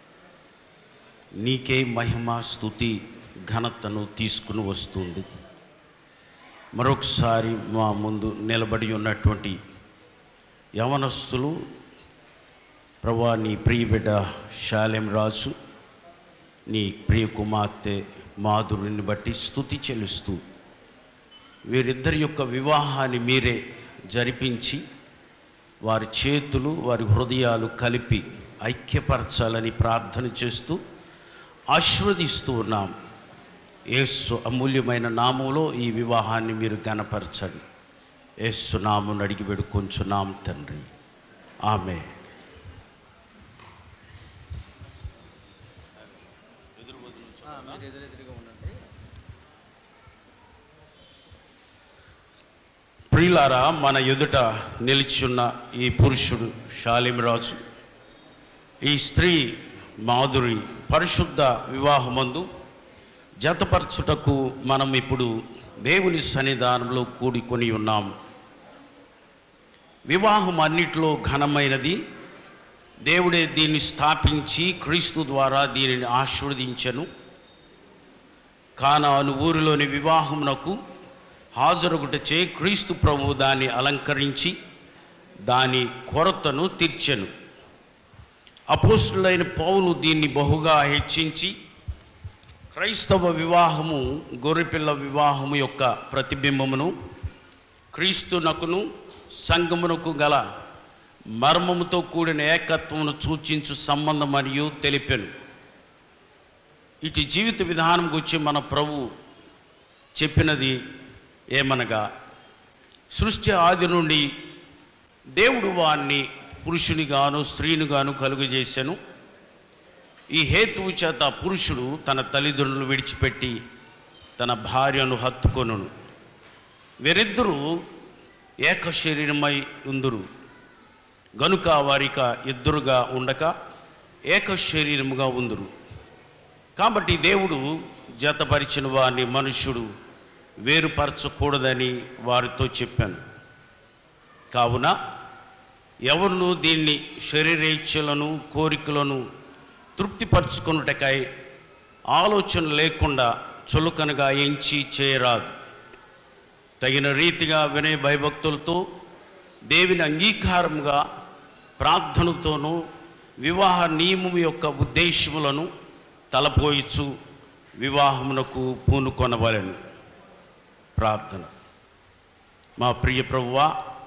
Speaker 4: నీకే మహిమ స్థుతి ఘనతను తీసుకుని వస్తుంది మరొకసారి మా ముందు నిలబడి ఉన్నటువంటి యవనస్తులు ప్రభా నీ ప్రియ బిడ్డ శాలెం రాజు నీ ప్రియ కుమార్తె మాధురిని బట్టి స్థుతి చెల్లిస్తూ వీరిద్దరి యొక్క వివాహాన్ని మీరే జరిపించి వారి చేతులు వారి హృదయాలు కలిపి ఐక్యపరచాలని ప్రార్థన చేస్తూ ఆశీర్వదిస్తూ ఉన్నాం యేసు అమూల్యమైన నామంలో ఈ వివాహాన్ని మీరు గనపరచండి యేసు నామును అడిగి వేడుకొంచున్నాం తండ్రి ఆమె ప్రియులారా మన ఎదుట నిలిచున్న ఈ పురుషుడు శాలిమరాజు ఈ స్త్రీ మాధురి పరిశుద్ధ వివాహమందు జతపరచుటకు మనం ఇప్పుడు దేవుని సన్నిధానంలో కూడుకొని ఉన్నాం వివాహం అన్నిటిలో ఘనమైనది దేవుడే దీన్ని స్థాపించి క్రీస్తు ద్వారా దీనిని ఆశీర్వదించను కానాను ఊరిలోని వివాహమునకు హాజరొకటచే క్రీస్తు ప్రభు దాన్ని అలంకరించి దాని కొరతను తీర్చెను అపోస్తులైన పౌలు దీన్ని బహుగా హెచ్చించి క్రైస్తవ వివాహము గొర్రెపిల్ల వివాహము యొక్క ప్రతిబింబమును క్రీస్తునకును సంగమునకు గల మర్మముతో కూడిన ఏకత్వమును సూచించు సంబంధం మరియు తెలిపాను ఇటు జీవిత విధానం గురించి మన ప్రభు చెప్పినది ఏమనగా సృష్టి ఆది నుండి దేవుడు వారిని పురుషునిగాను స్త్రీనిగాను కలుగజేశాను ఈ హేతువు చేత పురుషుడు తన తల్లిదండ్రులు విడిచిపెట్టి తన భార్యను హత్తుకొను వీరిద్దరూ ఏక శరీరమై ఉందురు గనుక వారిక ఇద్దరుగా ఉండక ఏక శరీరముగా ఉందురు కాబట్టి దేవుడు జతపరిచిన వారిని మనుష్యుడు వేరుపరచకూడదని వారితో చెప్పాను కావున ఎవరును దీన్ని శరీరేచ్ఛలను కోరికలను తృప్తిపరచుకున్నటకై ఆలోచన లేకుండా చులకనగా ఎంచి చేయరాదు తగిన రీతిగా వినయ భయభక్తులతో దేవుని అంగీకారముగా ప్రార్థనతోనూ వివాహ నియమం యొక్క ఉద్దేశములను తలపోయిచు వివాహమునకు పూనుకొనవలెను ప్రార్థన మా ప్రియ ప్రభువా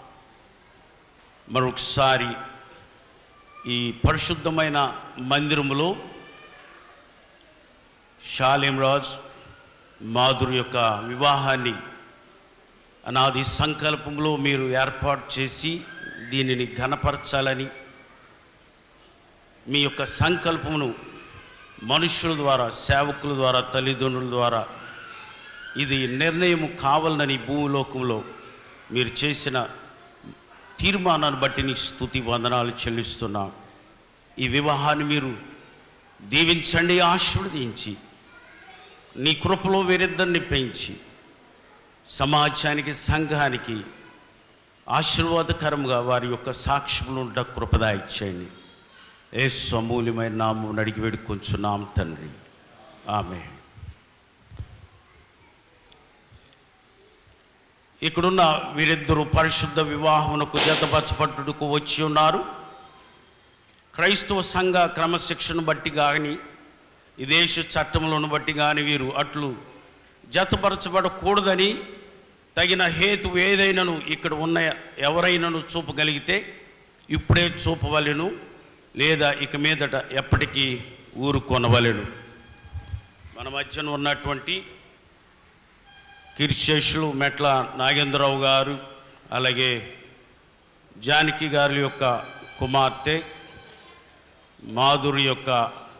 Speaker 4: మరొకసారి ఈ పరిశుద్ధమైన మందిరములో షాలేం రాజ్ మాధురి యొక్క వివాహాన్ని అనాది సంకల్పంలో మీరు ఏర్పాటు చేసి దీనిని ఘనపరచాలని మీ యొక్క సంకల్పమును మనుషుల ద్వారా సేవకుల ద్వారా తల్లిదండ్రుల ద్వారా ఇది నిర్ణయం కావాలని భూలోకంలో మీరు చేసిన తీర్మానాన్ని బట్టి నీ స్థుతి వందనాలు చెల్లిస్తున్నా ఈ వివాహాన్ని మీరు దీవించండి ఆశీర్వదించి నీ కృపలో వీరిద్దరిని పెంచి సమాజానికి సంఘానికి ఆశీర్వాదకరంగా వారి యొక్క సాక్ష్యములు ఉంట కృపదా ఇచ్చేయండి ఏ సమూల్యమైన నామం అడిగి వేడుకొంచున్నాం తండ్రి ఆమె ఇక్కడున్న వీరిద్దరూ పరిశుద్ధ వివాహమునకు జతపరచబట్టుకు వచ్చి ఉన్నారు క్రైస్తవ సంఘ క్రమశిక్షణ బట్టి కానీ ఈ దేశ చట్టములను బట్టి కానీ వీరు అట్లు జతపరచబడకూడదని తగిన హేతు ఏదైనాను ఇక్కడ ఉన్న ఎవరైనాను చూపగలిగితే ఇప్పుడే చూపవలెను లేదా ఇక మీదట ఎప్పటికీ ఊరుకొనవలెను మన మధ్యన ఉన్నటువంటి కిర్శేషులు మెట్ల నాగేంద్రరావు గారు అలాగే జానకి గారి యొక్క కుమార్తె మాధురి యొక్క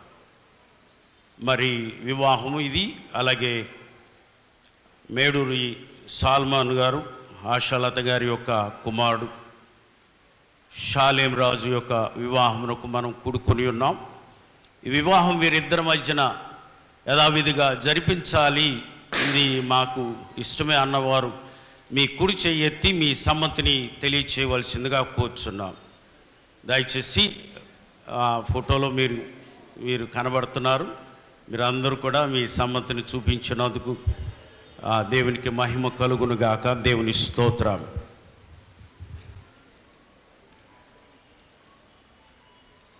Speaker 4: మరి వివాహము ఇది అలాగే మేడూరి సాల్మాన్ గారు ఆశాలత గారి యొక్క కుమారుడు షాలేం రాజు యొక్క వివాహమునకు మనం కూడుకొని ఉన్నాం ఈ వివాహం వీరిద్దరి మధ్యన యథావిధిగా జరిపించాలి ఇది మాకు ఇష్టమే అన్నవారు మీ కుడి చెయ్యి ఎత్తి మీ సమ్మతిని తెలియచేయవలసిందిగా కోరుచున్నాం దయచేసి ఆ ఫోటోలో మీరు మీరు కనబడుతున్నారు మీరు అందరూ కూడా మీ సమ్మతిని చూపించినందుకు ఆ దేవునికి మహిమ కలుగును గాక దేవుని స్తోత్రం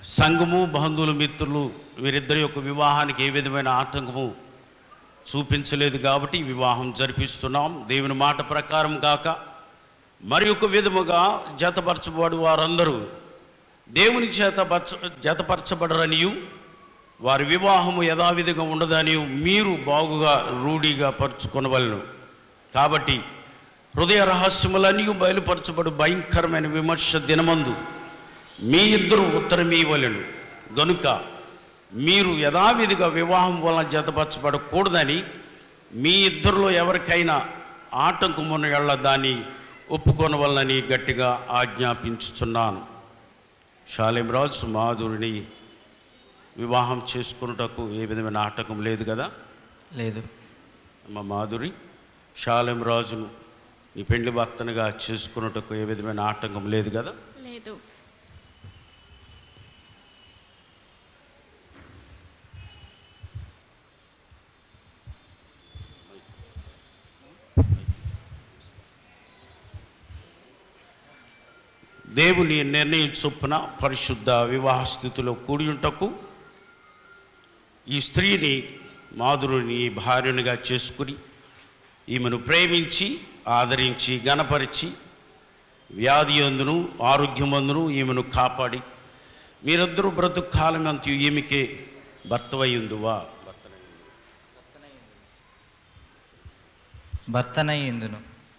Speaker 4: సంఘము బంధువులు మిత్రులు వీరిద్దరి యొక్క వివాహానికి ఏ విధమైన ఆటంకము చూపించలేదు కాబట్టి ఈ వివాహం జరిపిస్తున్నాం దేవుని మాట ప్రకారం కాక మరి ఒక విధముగా జతపరచబడు వారందరూ దేవుని చేత పరచ జతపరచబడరనియు వారి వివాహము యథావిధిగా ఉండదని మీరు బాగుగా రూఢిగా పరుచుకొనవలను కాబట్టి హృదయ రహస్యములన్నీ బయలుపరచబడు భయంకరమైన విమర్శ దినమందు మీ ఇద్దరు ఉత్తరమీయవలెను గనుక మీరు యథావిధిగా వివాహం వలన జతపరచబడకూడదని మీ ఇద్దరిలో ఎవరికైనా ఆటంకమున్న ఎళ్ళ దాన్ని ఒప్పుకొనవలనని గట్టిగా ఆజ్ఞాపించుచున్నాను శాలింరాజు మాధురిని వివాహం చేసుకున్నటకు ఏ విధమైన ఆటంకం లేదు కదా
Speaker 3: లేదు
Speaker 4: మా మాధురి శాలెం రాజును నీ పెండ్లి భర్తనుగా చేసుకున్నటకు ఏ విధమైన ఆటంకం లేదు కదా
Speaker 5: లేదు
Speaker 4: దేవుని నిర్ణయం చొప్పున పరిశుద్ధ వివాహ స్థితిలో కూడి ఉంటకు ఈ స్త్రీని మాధురుని భార్యనుగా చేసుకుని ఈమెను ప్రేమించి ఆదరించి గణపరిచి వ్యాధి అందును ఆరోగ్యమందును ఈమెను కాపాడి మీరిద్దరూ బ్రతుకు కాలం అంతయు ఈమెకే భర్తవయ్యుందువా
Speaker 6: భర్తనై ఇందును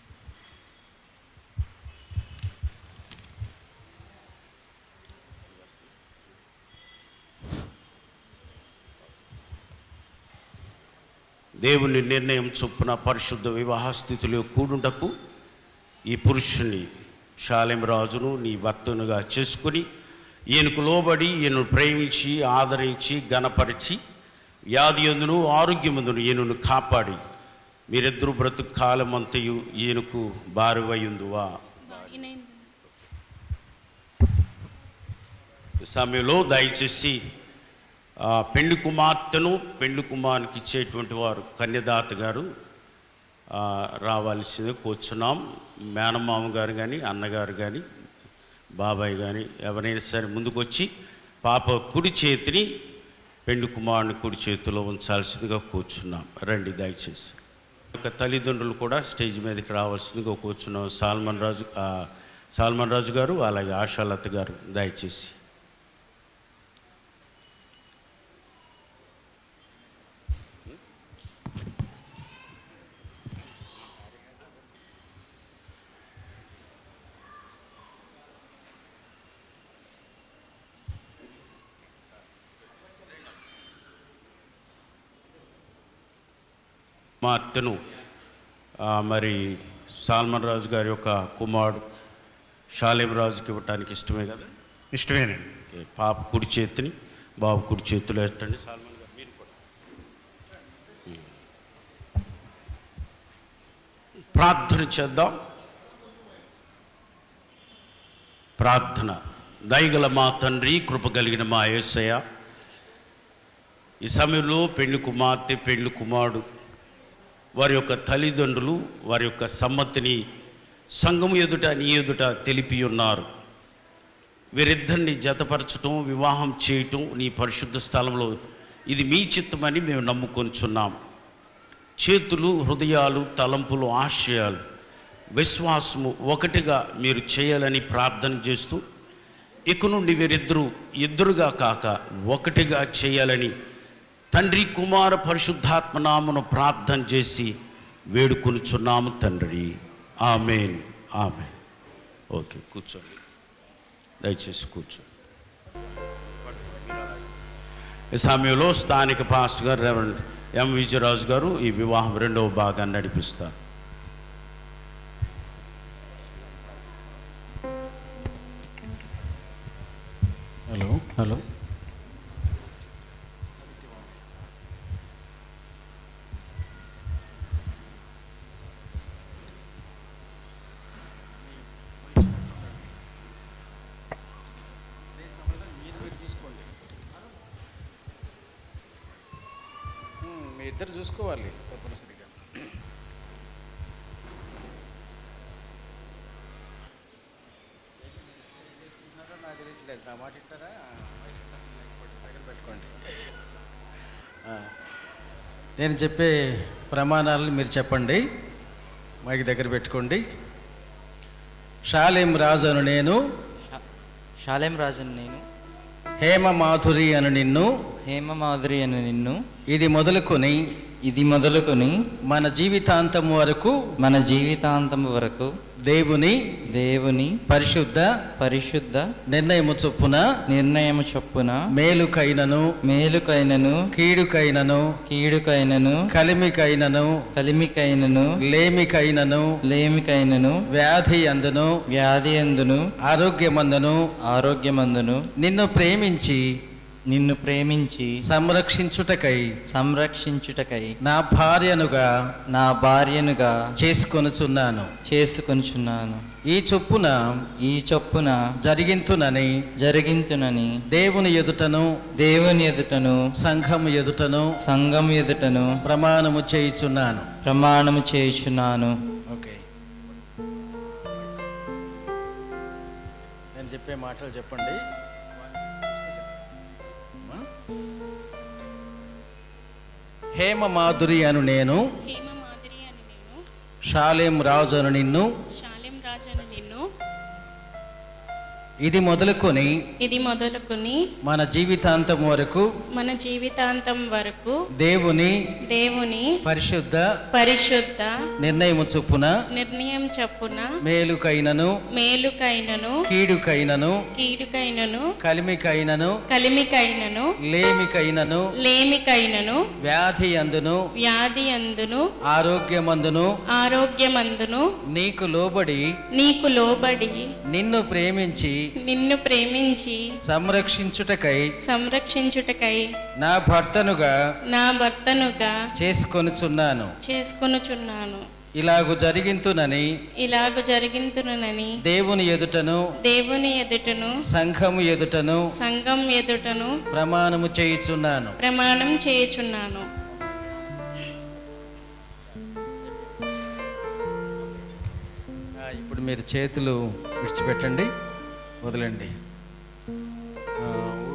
Speaker 4: దేవుని నిర్ణయం చొప్పున పరిశుద్ధ వివాహ స్థితిలో కూడుటకు ఈ పురుషుని శాలెం రాజును నీ భర్తనుగా చేసుకుని ఈయనకు లోబడి ఈయనను ప్రేమించి ఆదరించి గణపరిచి వ్యాధి ఎందును ఆరోగ్యమందును ఈయనను కాపాడి మీరిద్దరూ బ్రతుకు కాలమంతయు ఈయనకు బారువయ్యుందువా
Speaker 5: బాగినైంది
Speaker 4: ఈ సమయంలో దయచేసి ఆ, పెండ్లి కుమార్తెను పెండ్లి కుమారునికి ఇచ్చేటువంటి వారు కన్యదాత గారు ఆ, రావాల్సింది కూర్చున్నాం మేనమామ గారు కానీ అన్నగారు కానీ బాబాయ్ కానీ ఎవరైనా సరే ముందుకు వచ్చి పాప కుడి చేతిని పెండ్లి కుమారుని కుడి చేతిలో ఉంచాల్సిందిగా కూర్చున్నాం రండి దయచేసి ఒక తల్లిదండ్రులు కూడా స్టేజ్ మీదకి రావాల్సిందిగా కూర్చున్నాం సాల్మన్ రాజు ఆ, సాల్మన్ రాజు గారు అలాగే ఆశాలత గారు దయచేసి మా అత్తను ఆ, మరి సాల్మన్ రాజు గారి యొక్క కుమారుడు షాలేం రాజుకి ఇవ్వటానికి ఇష్టమే కదా
Speaker 7: ఇష్టమేనండి
Speaker 4: ఓకే, పాప కుడి చేతిని బాబు కుడి చేతులు వేస్తండి సాల్మన్ గారు మీరు కూడా ఉమ్. ప్రార్థన చేద్దాం ప్రార్థన దయగల మా తండ్రి కృప కలిగిన మా యేసయ్య ఈ సమయంలో పెళ్లి కుమార్తె పెళ్లి కుమారుడు వారి యొక్క తల్లిదండ్రులు వారి యొక్క సమ్మతిని సంఘము ఎదుట నీ ఎదుట తెలిపి ఉన్నారు వీరిద్దరిని జతపరచటం వివాహం చేయటం నీ పరిశుద్ధ స్థలంలో ఇది మీ చిత్తమని మేము నమ్ముకొంచున్నాం చేతులు హృదయాలు తలంపులు ఆశయాలు విశ్వాసము ఒకటిగా మీరు చేయాలని ప్రార్థన చేస్తూ ఇక నుండి వీరిద్దరూ ఇద్దరుగా కాక ఒకటిగా చేయాలని తండ్రి కుమార పరిశుద్ధాత్మ నామను ప్రార్థన చేసి వేడుకొనుచున్నాము తండ్రి ఆమెన్ ఆమెన్ ఓకే కూర్చోండి దయచేసి కూర్చోండి ఈ సమయంలో స్థానిక పాస్టర్ గారు రెవరెండ్ ఎం విజయరాజు గారు ఈ వివాహం రెండవ భాగాన్ని నడిపిస్తారు
Speaker 3: హలో హలో
Speaker 7: మీ ఇద్దరు చూసుకోవాలి తప్పనిసరిగా నాకు తెలియట్లేదు లేదు నా మాట వింటారా పెట్టుకోండి ఆ. నేను చెప్పే ప్రమాణాలను మీరు చెప్పండి మైక్ దగ్గర పెట్టుకోండి షాలేం రాజు అను నేను
Speaker 3: శాలేం రాజుని నేను
Speaker 7: హేమ మాధురి అను నిన్ను
Speaker 3: హేమ మాధురి అని నిన్ను
Speaker 7: ఇది మొదలుకొని
Speaker 3: ఇది మొదలుకొని
Speaker 7: మన జీవితాంతం వరకు
Speaker 3: మన జీవితాంతం వరకు
Speaker 7: దేవుని
Speaker 3: దేవుని
Speaker 7: పరిశుద్ధ
Speaker 3: పరిశుద్ధ
Speaker 7: నిర్ణయము చొప్పున
Speaker 3: నిర్ణయము చొప్పున
Speaker 7: మేలుకైనను
Speaker 3: మేలుకైనను
Speaker 7: కీడుకైనను
Speaker 3: కీడుకైనను
Speaker 7: కలిమికైనను
Speaker 3: కలిమికైనను
Speaker 7: లేమికైనను
Speaker 3: లేమికైనను
Speaker 7: వ్యాధి అందును
Speaker 3: వ్యాధి అందును
Speaker 7: ఆరోగ్యమందును
Speaker 3: ఆరోగ్యమందును
Speaker 7: నిన్ను ప్రేమించి
Speaker 3: నిన్ను ప్రేమించి
Speaker 7: సంరక్షించుటకై
Speaker 3: సంరక్షించుటకై
Speaker 7: నా భార్యనుగా
Speaker 3: నా భార్యనుగా
Speaker 7: చేసుకొనుచున్నాను
Speaker 3: చేసుకొనుచున్నాను
Speaker 7: ఈ చొప్పున
Speaker 3: ఈ చొప్పున
Speaker 7: జరిగింతునని
Speaker 3: జరిగింతునని
Speaker 7: దేవుని ఎదుటను
Speaker 3: దేవుని ఎదుటను
Speaker 7: సంఘం ఎదుటను
Speaker 3: సంఘం ఎదుటను
Speaker 7: ప్రమాణము చేయుచున్నాను
Speaker 3: ప్రమాణము చేయుచున్నాను
Speaker 7: ఓకే నేను చెప్పే మాటలు చెప్పండి హేమ మాధురి అను నేను
Speaker 5: హేమ మాదిరి అని నేను
Speaker 7: షాలేం రాజు అను నిన్ను
Speaker 5: శాలెం రాజాను నిన్ను
Speaker 7: ఇది మొదలుకొని
Speaker 5: ఇది మొదలుకొని
Speaker 7: మన జీవితాంతం వరకు
Speaker 5: మన జీవితాంతం వరకు
Speaker 7: దేవుని
Speaker 5: దేవుని
Speaker 7: పరిశుద్ధ
Speaker 5: పరిశుద్ధ
Speaker 7: నిర్ణయము చొప్పున
Speaker 5: నిర్ణయం చొప్పున
Speaker 7: మేలుకైనను
Speaker 5: మేలుకైనను
Speaker 7: కీడుకైనను
Speaker 5: కీడుకైనను
Speaker 7: కలిమికైనను
Speaker 5: కలిమికైనను
Speaker 7: లేమికైనను
Speaker 5: లేమికైనను
Speaker 7: వ్యాధి అందును
Speaker 5: వ్యాధి అందును
Speaker 7: ఆరోగ్యమందును
Speaker 5: ఆరోగ్యమందును
Speaker 7: నీకు లోబడి
Speaker 5: నీకు లోబడి
Speaker 7: నిన్ను ప్రేమించి
Speaker 5: నిన్ను ప్రేమించి
Speaker 7: సంరక్షించుటకై
Speaker 5: సంరక్షించుటకై
Speaker 7: నా భర్తనుగా
Speaker 5: నా భర్తనుగా
Speaker 7: చేసుకొనుచున్నాను
Speaker 5: చేసుకొనుచున్నాను
Speaker 7: ఇలాగు జరిగింతునని
Speaker 5: ఇలాగు జరిగింతునని
Speaker 7: దేవుని ఎదుటను
Speaker 5: దేవుని ఎదుటను
Speaker 7: సంఘము ఎదుటను
Speaker 5: సంఘం ఎదుటను
Speaker 7: ప్రమాణము చేయుచున్నాను
Speaker 5: ప్రమాణం చేయుచున్నాను
Speaker 7: ఆ, ఇప్పుడు మీరు చేతులు విడిచిపెట్టండి వదలండి ఆ,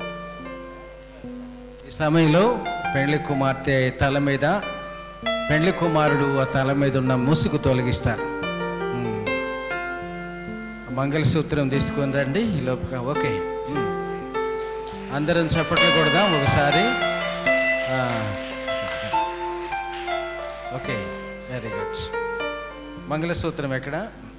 Speaker 7: ఈ సమయంలో పెండ్లి కుమార్తె తల మీద పెండ్లి కుమారుడు ఆ తల మీద ఉన్న ముసుగు తొలగిస్తారు ఉమ్. మంగళసూత్రం తీసుకొని రండి ఈ లోపుగా ఓకే ఉమ్. అందరం చప్పట్లు కొడదాం ఒకసారి ఆ. ఓకే వెరీ గుడ్ మంగళసూత్రం ఎక్కడ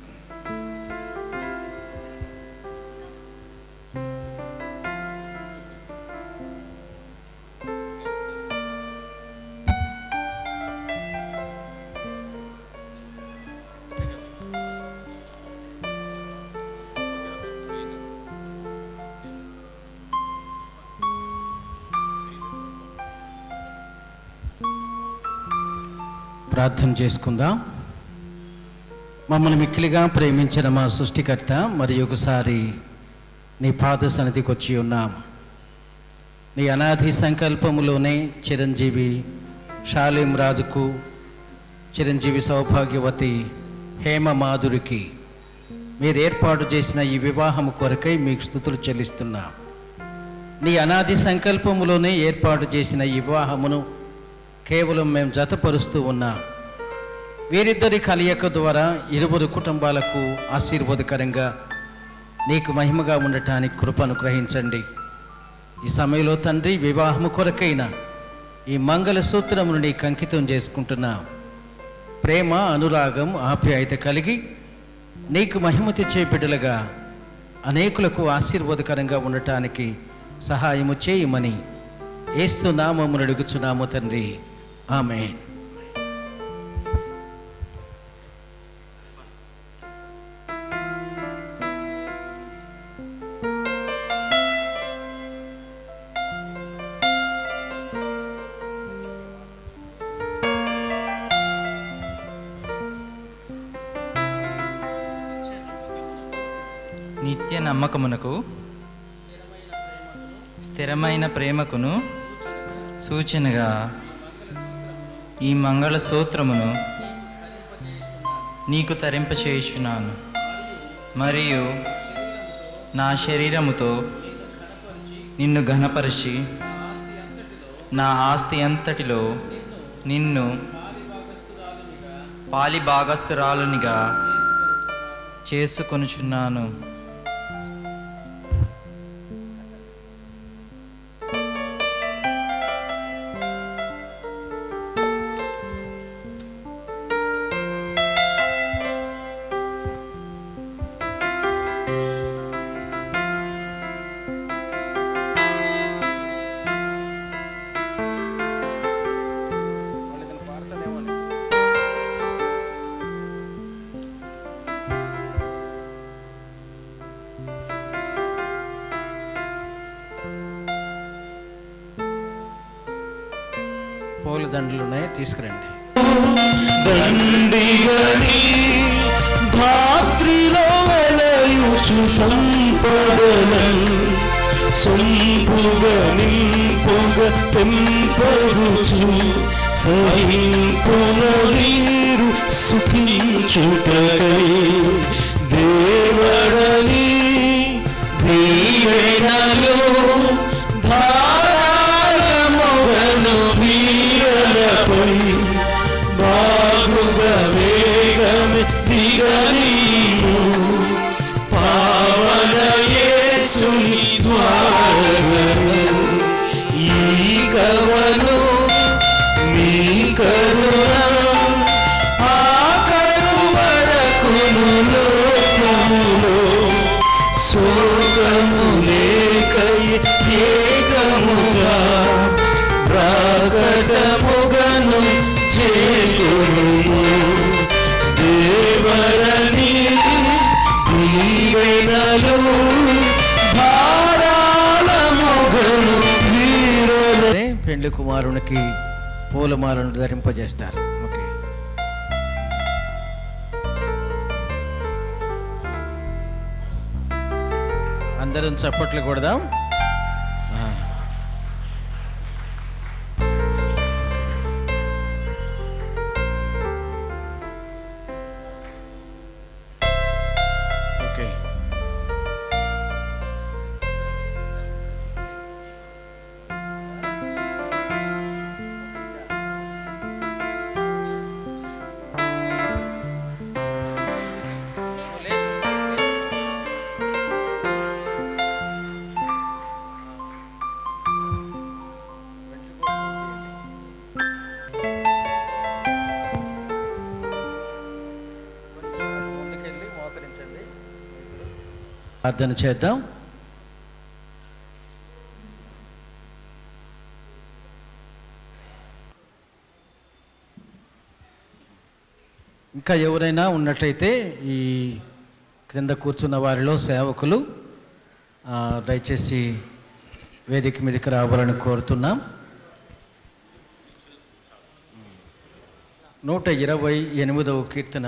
Speaker 7: ప్రార్థన చేసుకుందాం మమ్మల్ని మిక్కిలిగా ప్రేమించిన మా సృష్టికర్త మరి ఒకసారి నీ పాద సన్నిధికి వచ్చి ఉన్నాం నీ అనాది సంకల్పములోనే చిరంజీవి షాలేం రాజుకు చిరంజీవి సౌభాగ్యవతి హేమ మాధురికి మీరు ఏర్పాటు చేసిన ఈ వివాహము కొరకై మీకు స్థుతులు చెల్లిస్తున్నాం నీ అనాది సంకల్పములోనే ఏర్పాటు చేసిన ఈ వివాహమును కేవలం మేము జతపరుస్తూ ఉన్నాం వీరిద్దరి కలయిక ద్వారా ఇరువురు కుటుంబాలకు ఆశీర్వాదకరంగా నీకు మహిమగా ఉండటానికి కృప అనుగ్రహించండి ఈ సమయంలో తండ్రి వివాహము కొరకైన ఈ మంగళ సూత్రమును నీకు అంకితం చేసుకుంటున్నాం ప్రేమ అనురాగం ఆప్యాయత కలిగి నీకు మహిమ తెచ్చే బిడ్డలుగా అనేకులకు ఆశీర్వాదకరంగా ఉండటానికి సహాయము చేయమని ఏస్తు నామమును అడుగుచున్నాము తండ్రి ఆమె
Speaker 3: నిత్య నమ్మకమునకు స్థిరమైన ప్రేమకును సూచనగా ఈ మంగళ సూత్రమును నీకు తరింపచేయుచున్నాను మరియు నా శరీరముతో నిన్ను ఘనపరిచి నా ఆస్తి అంతటిలో నిన్ను పాలి భాగస్థురాలునిగా చేసుకొనుచున్నాను
Speaker 7: పూల దండలు ఉన్నాయి తీసుకురండి
Speaker 6: దండిగని ధాత్రిలో వెలయుచు సంపదనం సొంపుగ నింపుగ తెంపరుచు సహింపున వీరు సుఖించుటకై దేవడని దీవెనలో ధారాళముగను వీరలపై బాగుగా వేగమే దిగనీము పావన యేసుని ద్వారము ఈ కవను మీ కరుణ ఆఖరు వరకును లోకములో శోకము లేకై ఏకముగా ప్రాకటముగను చేకును దేవరని దీవెనలు ధారాళముగను వీరల
Speaker 7: అదే పెండ్లి కుమారునికి పూలమాలను ధరింపజేస్తారు ఓకే అందరం చప్పట్లు కొడదాం ఆ. ఓకే ప్రార్థన చేద్దాం ఇంకా ఎవరైనా ఉన్నట్లయితే ఈ క్రింద కూర్చున్న వారిలో సేవకులు ఆ, దయచేసి వేదిక మీదకి రావాలని కోరుతున్నాం నూట ఇరవై ఎనిమిదవ కీర్తన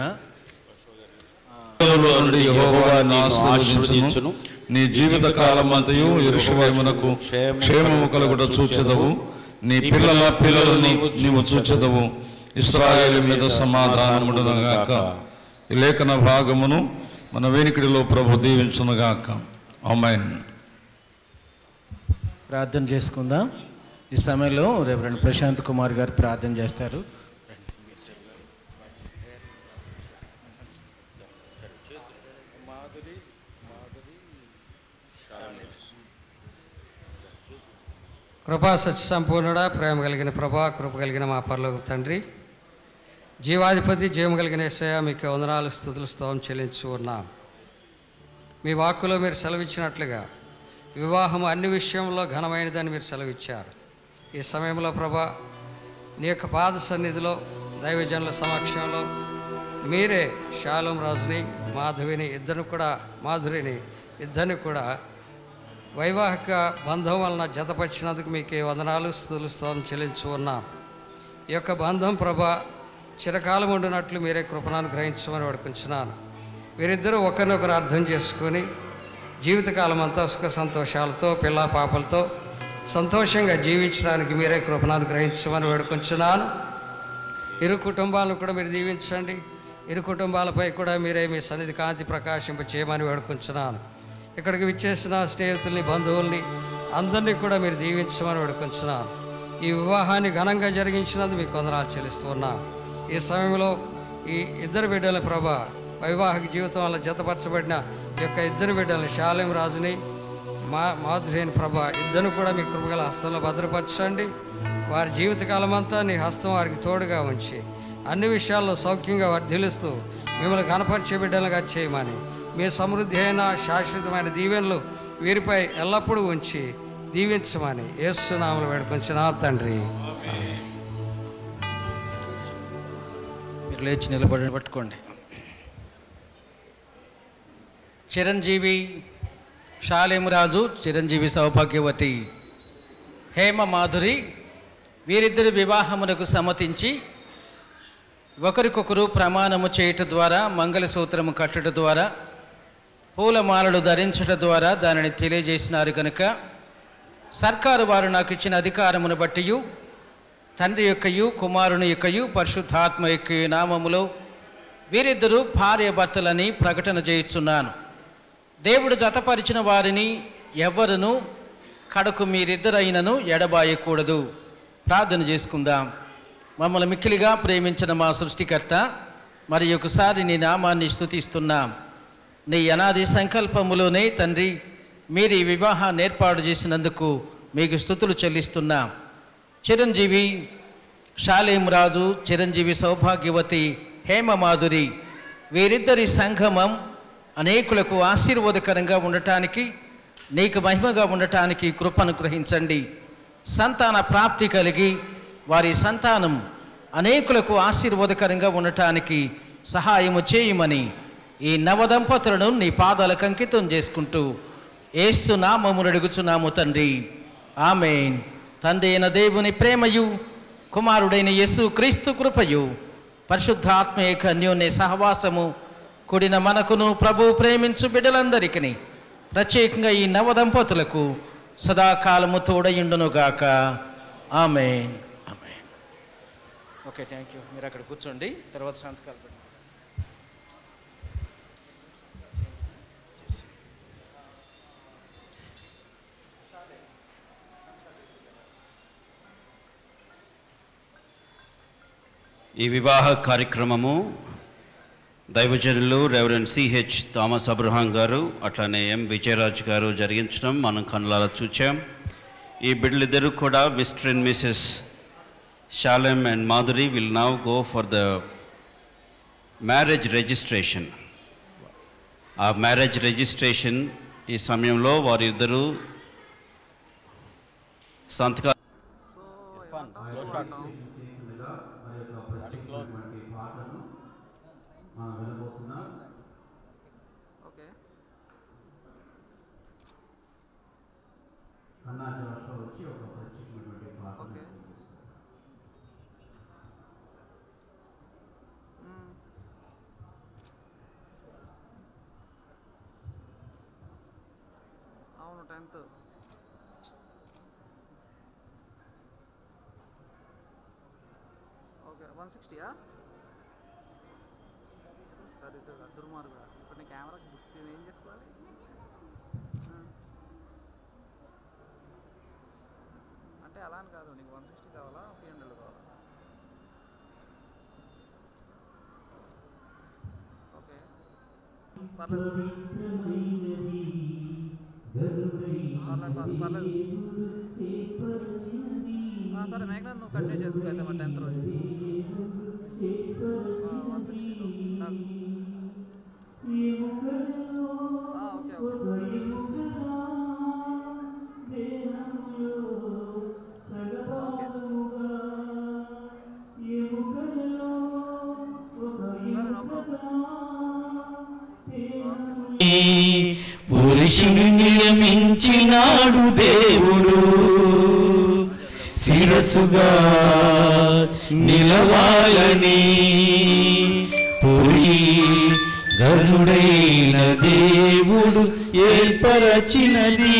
Speaker 8: నుండి యెహోవా నిన్ను ఆశీర్వదించును నీ జీవిత కాలమంతయు యెరూషలేమునకు క్షేమము కలుగుట చూచెదవు నీ పిల్లల పిల్లలను నీవు చూచెదవు ఇస్రాయేలు మీద సమాధానముడునగాక ఈ లేఖన భాగమును మన వెనికిడిలో ప్రభు దీవించునుగాక ఆమెన్
Speaker 7: ప్రార్థన చేసుకుందాం ఈ సమయంలో రెవరెండ్ ప్రశాంత్ కుమార్ గారు ప్రార్థన చేస్తారు
Speaker 9: కృపా సత్య సంపూర్ణుడా ప్రేమ కలిగిన ప్రభా కృప కలిగిన మా పరలోక తండ్రి జీవాధిపతి జీవం కలిగిన ఏసయ్య మీకు వందనాలు స్థుతులు స్తవం చెల్లించు ఉన్నాం మీ వాక్కులో మీరు సెలవిచ్చినట్లుగా వివాహం అన్ని విషయంలో ఘనమైనదని మీరు సెలవిచ్చారు ఈ సమయంలో ప్రభా నీ యొక్క పాద సన్నిధిలో దైవజనుల సమక్షంలో మీరే శాలం రాజుని మాధవిని ఇద్దరిని కూడా మాధురిని ఇద్దరిని కూడా వైవాహిక బంధం వలన జతపరిచినందుకు మీకు ఈ వందనాలు స్థుతులు స్తోత్రం చెల్లించు ఉన్నాం ఈ యొక్క బంధం ప్రభ చిరకాలం ఉండినట్లు మీరే కృపణాన్ని గ్రహించమని వేడుకుంటున్నాను వీరిద్దరూ ఒకరినొకరు అర్థం చేసుకొని జీవితకాలం అంతా సుఖ సంతోషాలతో పిల్ల పాపలతో సంతోషంగా జీవించడానికి మీరే కృపణాన్ని గ్రహించమని వేడుకుంటున్నాను ఇరు కుటుంబాలను కూడా మీరు దీవించండి ఇరు కుటుంబాలపై కూడా మీరే మీ సన్నిధి కాంతి ప్రకాశింప చేయమని వేడుకుంటున్నాను ఇక్కడికి విచ్చేసిన స్నేహితుల్ని బంధువుల్ని అందరినీ కూడా మీరు దీవించమని వేడుకొంచున్నాను ఈ వివాహాన్ని ఘనంగా జరిగించినందుకు మీకు వందనాలు చెల్లిస్తూ ఉన్నాం ఈ సమయంలో ఈ ఇద్దరు బిడ్డల ప్రభా వైవాహిక జీవితం వల్ల జతపరచబడిన ఈ యొక్క ఇద్దరు బిడ్డలని శాలెం రాజుని మా మాధురేని ప్రభా ఇద్దరు కూడా మీ కృపగల హస్తంలో భద్రపరచండి వారి జీవితకాలం అంతా నీ హస్తం వారికి తోడుగా ఉంచి అన్ని విషయాల్లో సౌఖ్యంగా వర్ధిల్లుస్తూ మిమ్మల్ని కనపరిచే బిడ్డలుగా చేయమని మీ సమృద్ధి అయిన శాశ్వతమైన దీవెనలు వీరిపై ఎల్లప్పుడూ ఉంచి దీవించమని ఏసునామలు వేడుకొంచిన తండ్రి
Speaker 7: మీరు లేచి నిలబడి పట్టుకోండి చిరంజీవి షాలేమురాజు చిరంజీవి సౌభాగ్యవతి హేమ మాధురి వీరిద్దరి వివాహమునకు సమ్మతించి ఒకరికొకరు ప్రమాణము చేయటం ద్వారా మంగళసూత్రము కట్టడం ద్వారా పూలమాలలు ధరించడం ద్వారా దానిని తెలియజేసినారు కనుక సర్కారు వారు నాకు ఇచ్చిన అధికారమును బట్టి తండ్రి యొక్కయు కుమారుని యొక్కయు పరిశుద్ధాత్మ యొక్క నామములో వీరిద్దరూ భార్య భర్తలని ప్రకటన చేయుచున్నాను దేవుడు జతపరిచిన వారిని ఎవ్వరును కడకు మీరిద్దరైనను ఎడబాయకూడదు ప్రార్థన చేసుకుందాం మమ్మల్ని మిక్కిలిగా ప్రేమించిన మా సృష్టికర్త మరి ఒకసారి నీ నామాన్ని స్తుతిస్తున్నాం నీ అనాది సంకల్పములోనే తండ్రి మీరు ఈ వివాహాన్ని ఏర్పాటు చేసినందుకు మీకు స్థుతులు చెల్లిస్తున్నాం చిరంజీవి షాలేం రాజు చిరంజీవి సౌభాగ్యవతి హేమమాధురి వీరిద్దరి సంగమం అనేకులకు ఆశీర్వాదకరంగా ఉండటానికి నీకు మహిమగా ఉండటానికి కృపను గ్రహించండి సంతాన ప్రాప్తి కలిగి వారి సంతానం అనేకులకు ఆశీర్వాదకరంగా ఉండటానికి సహాయము చేయమని ఈ నవదంపతులను నీ పాదాలకు అంకితం చేసుకుంటూ ఏసు నామమును అడుగుచున్నాము తండ్రి ఆమెన్ తండ్రి అయిన దేవుని ప్రేమయు కుమారుడైన యేసు క్రీస్తు కృపయు పరిశుద్ధాత్మ యొక్క అన్యోన్య సహవాసము కూడిన మనకును ప్రభు ప్రేమించు బిడ్డలందరికీ ప్రత్యేకంగా ఈ నవదంపతులకు సదాకాలము తోడయుండునుగాక amen amen okay thank you మీరు అక్కడ కూర్చోండి తర్వాత సంతకాలు పెట్టండి
Speaker 2: ఈ వివాహ కార్యక్రమము దైవజనులు రెవరెండ్ సిహెచ్ థామస్ అబ్రహాం గారు అట్లానే ఎం విజయరాజ్ గారు జరిగించడం మనం కళ్ళాల చూచాం ఈ బిడ్డలిద్దరూ కూడా Mr and Mrs Shalem and Madhuri will now go for the marriage registration ఆ మ్యారేజ్ రిజిస్ట్రేషన్ ఈ సమయంలో వారిద్దరూ సంతకాలు
Speaker 10: అవును టెన్త్ ఓకే వన్ సిక్స్టీయా సరే సరే దుర్మార్గా ఇప్పుడు నీ కెమెరా బుక్ ఏం చేసుకోవాలి ఆ. అంటే అలా అని కాదు నీకు వన్ సిక్స్టీ కావాలా త్రీ హండ్రెడ్ కావాలా ఓకే పర్లేదు పర్లేదు పర్లేదు ఆ, సరే మేఘనా నువ్వు కంటిన్యూ చేసుకో అయితే మా టెన్త్ రోజు one sixty two okay okay
Speaker 6: పురుషుని నియమించినాడు దేవుడు శిరసుగా నిలవాలని పురి గరుడైన దేవుడు ఏర్పరచినది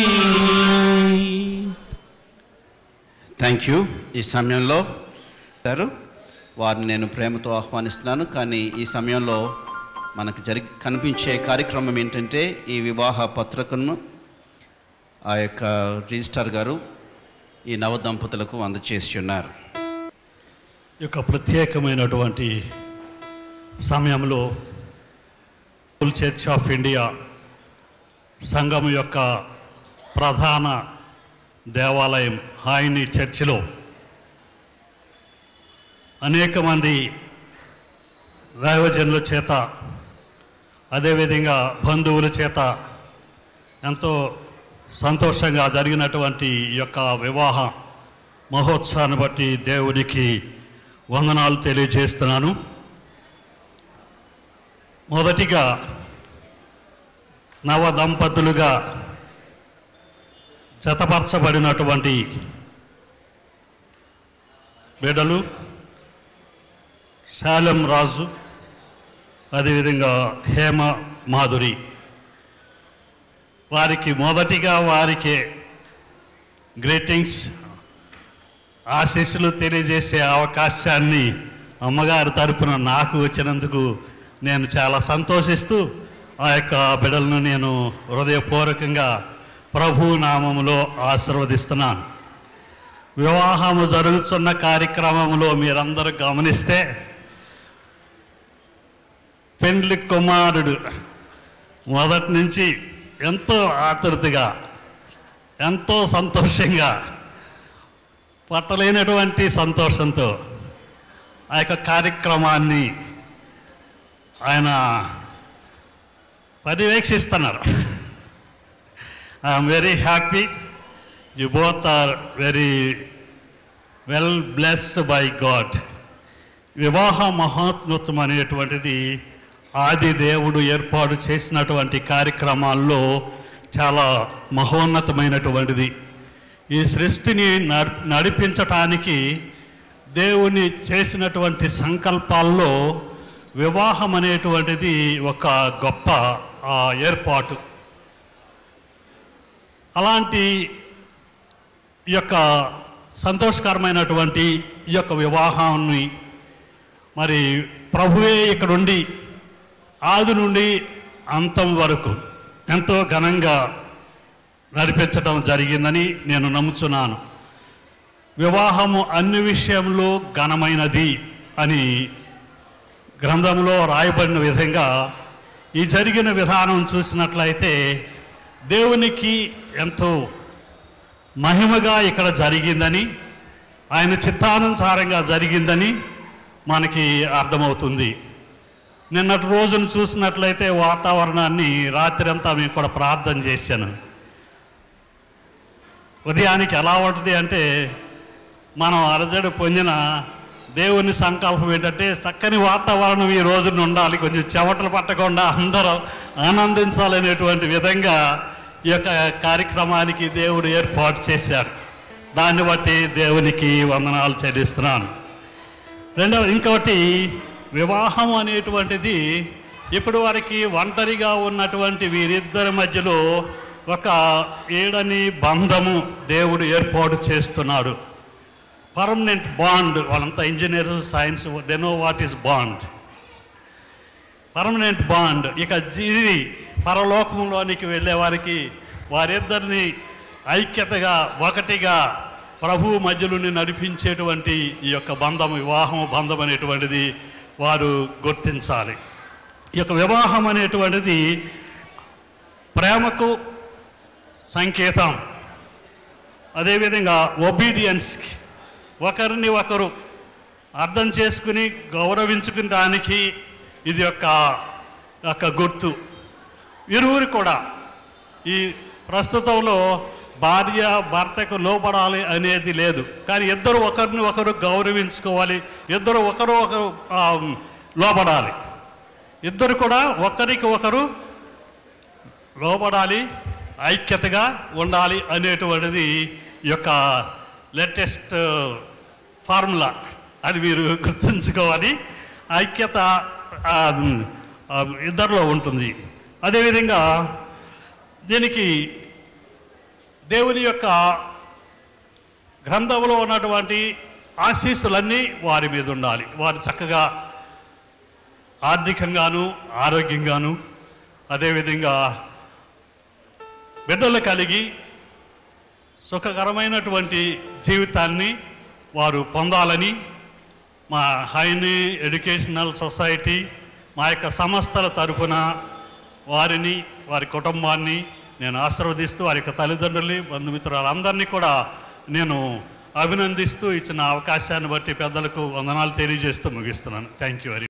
Speaker 2: థ్యాంక్ యూ ఈ సమయంలో సారు వారిని నేను ప్రేమతో ఆహ్వానిస్తున్నాను కానీ ఈ సమయంలో మనకు జరి కనిపించే కార్యక్రమం ఏంటంటే ఈ వివాహ పత్రికను ఆ యొక్క రిజిస్టార్ గారు ఈ నవ దంపతులకు అందచేసి ఉన్నారు
Speaker 11: ఈ యొక్క ప్రత్యేకమైనటువంటి సమయంలో ఫుల్ చర్చ్ ఆఫ్ ఇండియా సంఘం యొక్క ప్రధాన దేవాలయం హాయిని చర్చిలో అనేక మంది దైవజనుల చేత అదేవిధంగా బంధువుల చేత ఎంతో సంతోషంగా జరిగినటువంటి ఈ యొక్క వివాహ మహోత్సవాన్ని బట్టి దేవునికి వందనాలు తెలియజేస్తున్నాను మొదటిగా నవ దంపతులుగా జతపరచబడినటువంటి బిడ్డలు శాలం రాజు అదేవిధంగా హేమ మాధురి వారికి మొదటిగా వారికి గ్రీటింగ్స్ ఆశీస్సులు తెలియజేసే అవకాశాన్ని అమ్మగారి తరపున నాకు వచ్చినందుకు నేను చాలా సంతోషిస్తూ ఆ యొక్క బిడలను నేను హృదయపూర్వకంగా ప్రభు నామములో ఆశీర్వదిస్తున్నాను వివాహము జరుగుతున్న కార్యక్రమంలో మీరందరూ గమనిస్తే పెండ్లి కుమారుడు మొదటి నుంచి ఎంతో ఆతృతగా ఎంతో సంతోషంగా పట్టలేనటువంటి సంతోషంతో ఆ యొక్క కార్యక్రమాన్ని ఆయన పర్యవేక్షిస్తున్నారు I'm very happy you both are very well blessed by God వివాహ మహాత్మత్వం అనేటువంటిది ఆది దేవుడు ఏర్పాటు చేసినటువంటి కార్యక్రమాల్లో చాలా మహోన్నతమైనటువంటిది ఈ సృష్టిని నడ్- నడిపించటానికి దేవుని చేసినటువంటి సంకల్పాల్లో వివాహం అనేటువంటిది ఒక గొప్ప ఆ, ఏర్పాటు అలాంటి ఈ యొక్క సంతోషకరమైనటువంటి ఈ యొక్క వివాహాన్ని మరి ప్రభువే ఇక్కడుండి ఆది నుండి అంతం వరకు ఎంతో ఘనంగా నడిపించడం జరిగిందని నేను నమ్ముతున్నాను వివాహము అన్ని విషయంలో ఘనమైనది అని గ్రంథంలో రాయబడిన విధంగా ఈ జరిగిన విధానం చూసినట్లయితే దేవునికి ఎంతో మహిమగా ఇక్కడ జరిగిందని ఆయన చిత్తానుసారంగా జరిగిందని మనకి అర్థమవుతుంది నిన్నటి రోజును చూసినట్లయితే వాతావరణాన్ని రాత్రి అంతా మేము కూడా ప్రార్థన చేశాను ఉదయానికి ఎలా ఉంటుంది అంటే మనం అరజడు పొందిన దేవుని సంకల్పం ఏంటంటే చక్కని వాతావరణం ఈ రోజున ఉండాలి కొంచెం చెమటలు పట్టకుండా అందరం ఆనందించాలనేటువంటి విధంగా ఈ యొక్క కార్యక్రమానికి దేవుడు ఏర్పాటు చేశారు దాన్ని బట్టి దేవునికి వందనాలు చెల్లిస్తున్నాను రెండవ ఇంకొకటి వివాహం అనేటువంటిది ఇప్పటి వరకు ఒంటరిగా ఉన్నటువంటి వీరిద్దరి మధ్యలో ఒక ఏడని బంధము దేవుడు ఏర్పాటు చేస్తున్నాడు పర్మనెంట్ బాండ్ వాళ్ళంతా engineer science they know what is bond permanent bond ఇక ఇది పరలోకంలోనికి వెళ్ళే వారికి వారిద్దరిని ఐక్యతగా ఒకటిగా ప్రభు మధ్యలోని నడిపించేటువంటి ఈ యొక్క బంధం వివాహం బంధం అనేటువంటిది వారు గుర్తించాలి ఈ యొక్క వివాహం అనేటువంటిది ప్రేమకు సంకేతం అదేవిధంగా ఒబీడియన్స్కి ఒకరిని ఒకరు అర్థం చేసుకుని గౌరవించుకోవడానికి ఇది యొక్క యొక్క గుర్తు ఇరువురు కూడా ఈ ప్రస్తుతంలో భార్య భర్తకు లోపడాలి అనేది లేదు కానీ ఇద్దరు ఒకరిని ఒకరు గౌరవించుకోవాలి ఇద్దరు ఒకరు ఒకరు ఆ, లోపడాలి ఇద్దరు కూడా ఒకరికి ఒకరు లోపడాలి ఐక్యతగా ఉండాలి అనేటువంటిది ఈ యొక్క లేటెస్ట్ ఫార్ములా అది మీరు గుర్తుంచుకోవాలి ఐక్యత ఆ, ఆ, ఇద్దరిలో ఉంటుంది అదేవిధంగా దీనికి దేవుని యొక్క గ్రంథంలో ఉన్నటువంటి ఆశీస్సులన్నీ వారి మీద ఉండాలి వారు చక్కగా ఆర్థికంగాను ఆరోగ్యంగాను అదేవిధంగా బిడ్డలు కలిగి సుఖకరమైనటువంటి జీవితాన్ని వారు పొందాలని మా హైని ఎడ్యుకేషనల్ సొసైటీ మా యొక్క సంస్థల తరపున వారిని వారి కుటుంబాన్ని నేను ఆశీర్వదిస్తూ వారి యొక్క తల్లిదండ్రులు బంధుమిత్రులందరినీ కూడా నేను అభినందిస్తూ ఇచ్చిన అవకాశాన్ని బట్టి పెద్దలకు వందనాలు తెలియజేస్తూ ముగిస్తున్నాను థ్యాంక్ యూ వెరీ